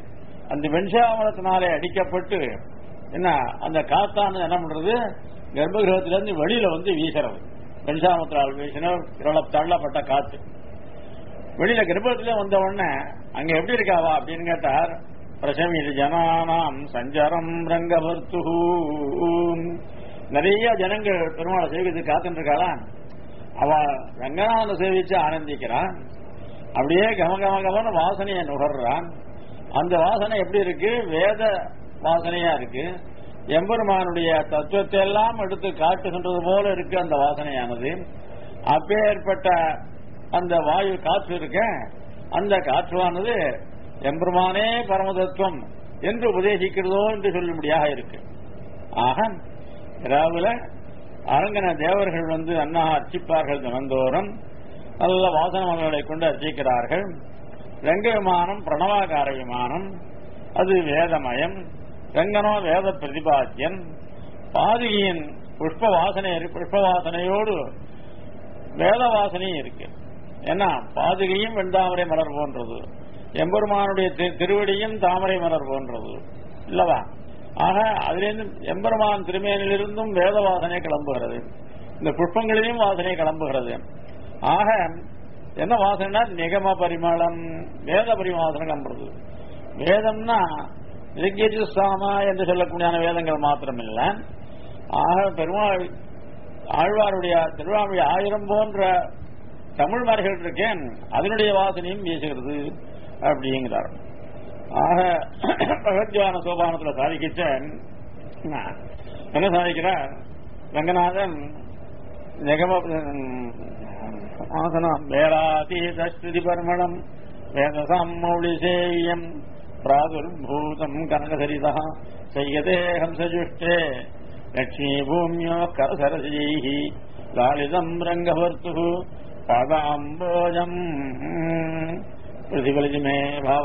அந்த வெண்சாமரத்தினாலே அடிக்கப்பட்டு என்ன அந்த காத்தானது என்ன பண்றது கர்ப்பகிரகத்திலிருந்து வெளியில வந்து வீசுறது வெண்சாமத்தினால் வீசின இவ்வளவு தள்ளப்பட்ட காத்து வெளியில கர்ப்பத்திலே வந்த உடனே அங்க எப்படி இருக்காவா அப்படின்னு கேட்டார் பிரசமிது ஜனானாம் சஞ்சரம் ரங்கவர்த்து நிறைய ஜனங்கள் பெருமாளை சேவித்து காத்துட்டு இருக்காளா அவ ரங்கநாதனை சேவிச்சு ஆனந்திக்கிறான் அப்படியே கம கம கமன வாசனையை நுகர்றான் அந்த வாசனை எப்படி இருக்கு வேத வாசனையா இருக்கு எம்பெருமானுடைய தத்துவத்தை எல்லாம் எடுத்து காட்டுகின்றது போல இருக்கு அந்த வாசனையானது அப்பேற்பட்ட அந்த வாயு காற்று இருக்க அந்த காற்றுவானது எம்பெருமானே பரமதத்துவம் என்று உபதேசிக்கிறதோ என்று சொல்லும்படியாக இருக்கு ஆக இரவுல அரங்கன தேவர்கள் வந்து அண்ணா அர்ச்சிப்பார்கள் தினந்தோறும் நல்ல வாசன மலர்களை கொண்டு அர்ச்சிக்கிறார்கள் ரங்க விமானம் பிரணவாகார விமானம் அது வேதமயம் ரங்கனோ வேத பிரதிபாத்தியன் பாதுகையின் புஷ்ப வாசனை புஷ்ப வாசனையோடு வேத வாசனையும் இருக்கு ஏன்னா பாதுகையும் வெண்தாமரை மலர் போன்றது எம்பெருமானுடைய தி- திருவடியும் தாமரை மலர் போன்றது இல்லவா ஆக அதிலிருந்து எம்பெருமான் திருமேனிலிருந்தும் வேத வாசனை கிளம்புகிறது இந்த புஷ்பங்களிலும் வாசனை கிளம்புகிறது ஆக என்ன வாசனைனா நிகம பரிமளம் வேத பரிமாசனம் கிளம்புறது வேதம்னா ரிக்கேஜு சாமா என்று சொல்லக்கூடியான வேதங்கள் மாத்திரமில்ல ஆக பெருமாள் ஆழ்வாருடைய திருவாமொழி ஆயிரம் போன்ற தமிழ் மறைகள் இருக்கேன் அதனுடைய வாசனையும் வீசுகிறது அப்படிங்கிறார் ஆக பகவத்யான சோபானத்தில் சாதிக்கிச்ச என்ன சாதிக்கிறார் ரங்கநாதன் நிகம ஆசனம் வேளாதீத ஸ்ருதி பர்மணம் வேதசாம் மௌளிசேயம் பிராதுர்பூதம் கனகசரிதா செய்யதே ஹம்சஜுஷ்டே லட்சுமி பூமியோ கரசரசைः லாலிதம் ரங்கவர்த்து பதாம்போஜம் பிரதிபலிஜமே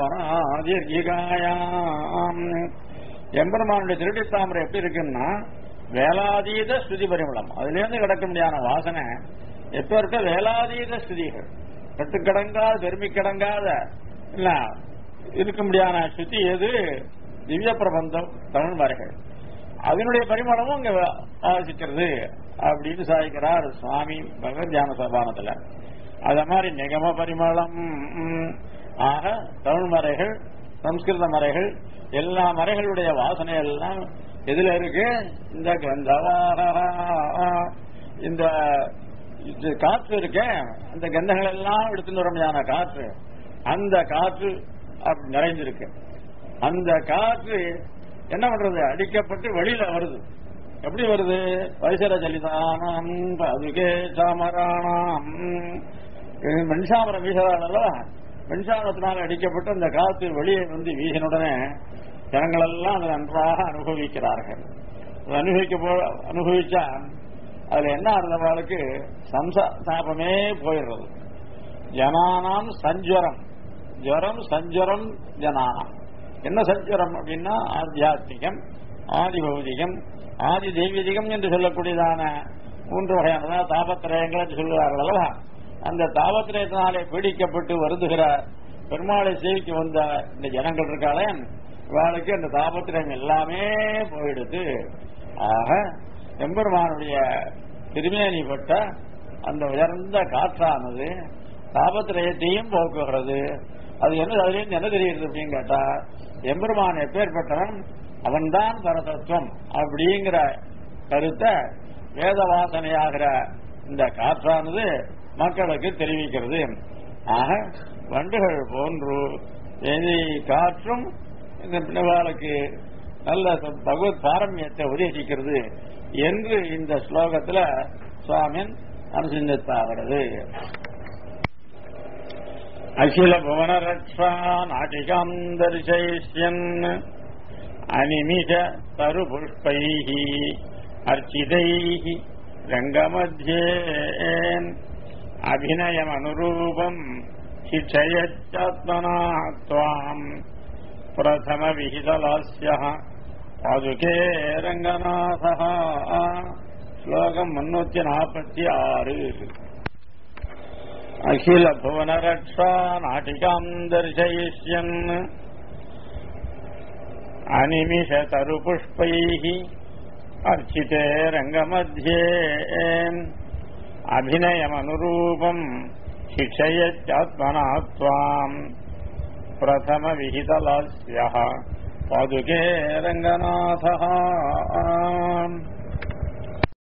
பாவனாதீர்கிகாயாம் எம்பெருமானுடைய திருடி தாமரை எப்படி இருக்குன்னா வேலாதீத ஸ்ருதி பரிமளம் அதுல இருந்து கிடக்க முடியாத வாசனை எப்ப இருக்க வேலாதீத ஸ்ருதிகள் கட்டுக்கடங்காத பெருமை கடங்காத இல்ல இருக்க முடியாத ஸ்ருதி எது திவ்ய பிரபந்தம் தமிழ் மறைகள் அதனுடைய பரிமளமும் அங்க ஆசிக்கிறது அப்படின்னு சாதிக்கிறார் சுவாமி பகவத் தியான சபானத்துல அத மாதிரி நிகம பரிமளம் ம், ஆக தமிழ் மறைகள் சம்ஸ்கிருத மறைகள் எல்லா மறைகளுடைய வாசனை எல்லாம் எதுல இருக்கு இந்த கந்தவாரா இந்த இது காற்று இருக்க அந்த கந்தங்கள் எல்லாம் எடுத்துட்டு வர முடியாத காற்று அந்த காற்று அப்படி நிறைஞ்சிருக்கு அந்த காற்று என்ன பண்றது அடிக்கப்பட்டு வெளியில வருது எப்படி வருது வைசர ஜலிதானம் பதுகே சாமராணாம் இது மின்சாமரம் வீசுறாள் அல்லவா மின்சாமரத்தினால் அடிக்கப்பட்டு அந்த காற்று வெளியே வந்து வீசின உடனே ஜனங்கள் எல்லாம் அதை நன்றாக அனுபவிக்கிறார்கள் அதை அனுபவிக்க போ அனுபவிச்சா அதுல என்ன இருந்தவாளுக்கு சம்சாபமே போயிடுறது ஜனானாம் சஞ்சுவரம் ஜுவரம் சஞ்சுவரம் ஜனானாம் என்ன சஞ்சுவரம் அப்படின்னா ஆத்தியாத்மிகம் ஆதி பௌதிகம் ஆதி தெய்வீதிகம் என்று சொல்லக்கூடியதான மூன்று வகையான தாபத்திரயங்கள் என்று சொல்கிறார்கள் அல்லவா அந்த தாபத்திரயத்தினாலே பீடிக்கப்பட்டு வருந்துகிற பெருமாளை சேவிக்கு வந்த இந்த ஜனங்கள் இருக்காளே இவாளுக்கு அந்த தாபத்திரயம் எல்லாமே போயிடுது ஆக எம்பெருமானுடைய திருமேனிப்பட்ட அந்த உயர்ந்த காற்றானது தாபத்திரயத்தையும் போக்குகிறது அது என்ன அதுலேருந்து என்ன தெரியுது அப்படின்னு கேட்டா எம்பெருமான் எப்பேற்பட்டவன் அவன்தான் பரதத்துவம் அப்படிங்கிற கருத்தை வேத வாசனையாகிற இந்த காற்றானது மக்களுக்கு தெரிவிக்கிறது ஆக வண்டுகள் போன்று எதி காற்றும் இந்த பின்னவாளுக்கு நல்ல பகவத் பாரமியத்தை உபதேசிக்கிறது என்று இந்த ஸ்லோகத்துல சுவாமின் அனுசந்தித்தாகிறது அகில புவனரக்ஷா நாட்டிகாம் தரிசயிஷ்யன் அனிமிஷ தருபுஷ்பைः அர்ச்சிதைः ரங்கமத்தியே அபிநயமனுரூபம் शिक्षयच्चात्मना त्वाम् प्रथमविहितलास्यः पादुके रङ्गनाथः श्लोकम् मुन्नूति नापत्ति आरु अखिल भुवनरक्षा नाटिकाम् दर्शयिष्यन् अनिमिषतरुपुष्पैः अर्चिते रङ्गमध्ये अभिनयमनुरूपम् शिक्षयत्यात्मना त्वाम् प्रथमविहितलास्यः पादुके रङ्गनाथः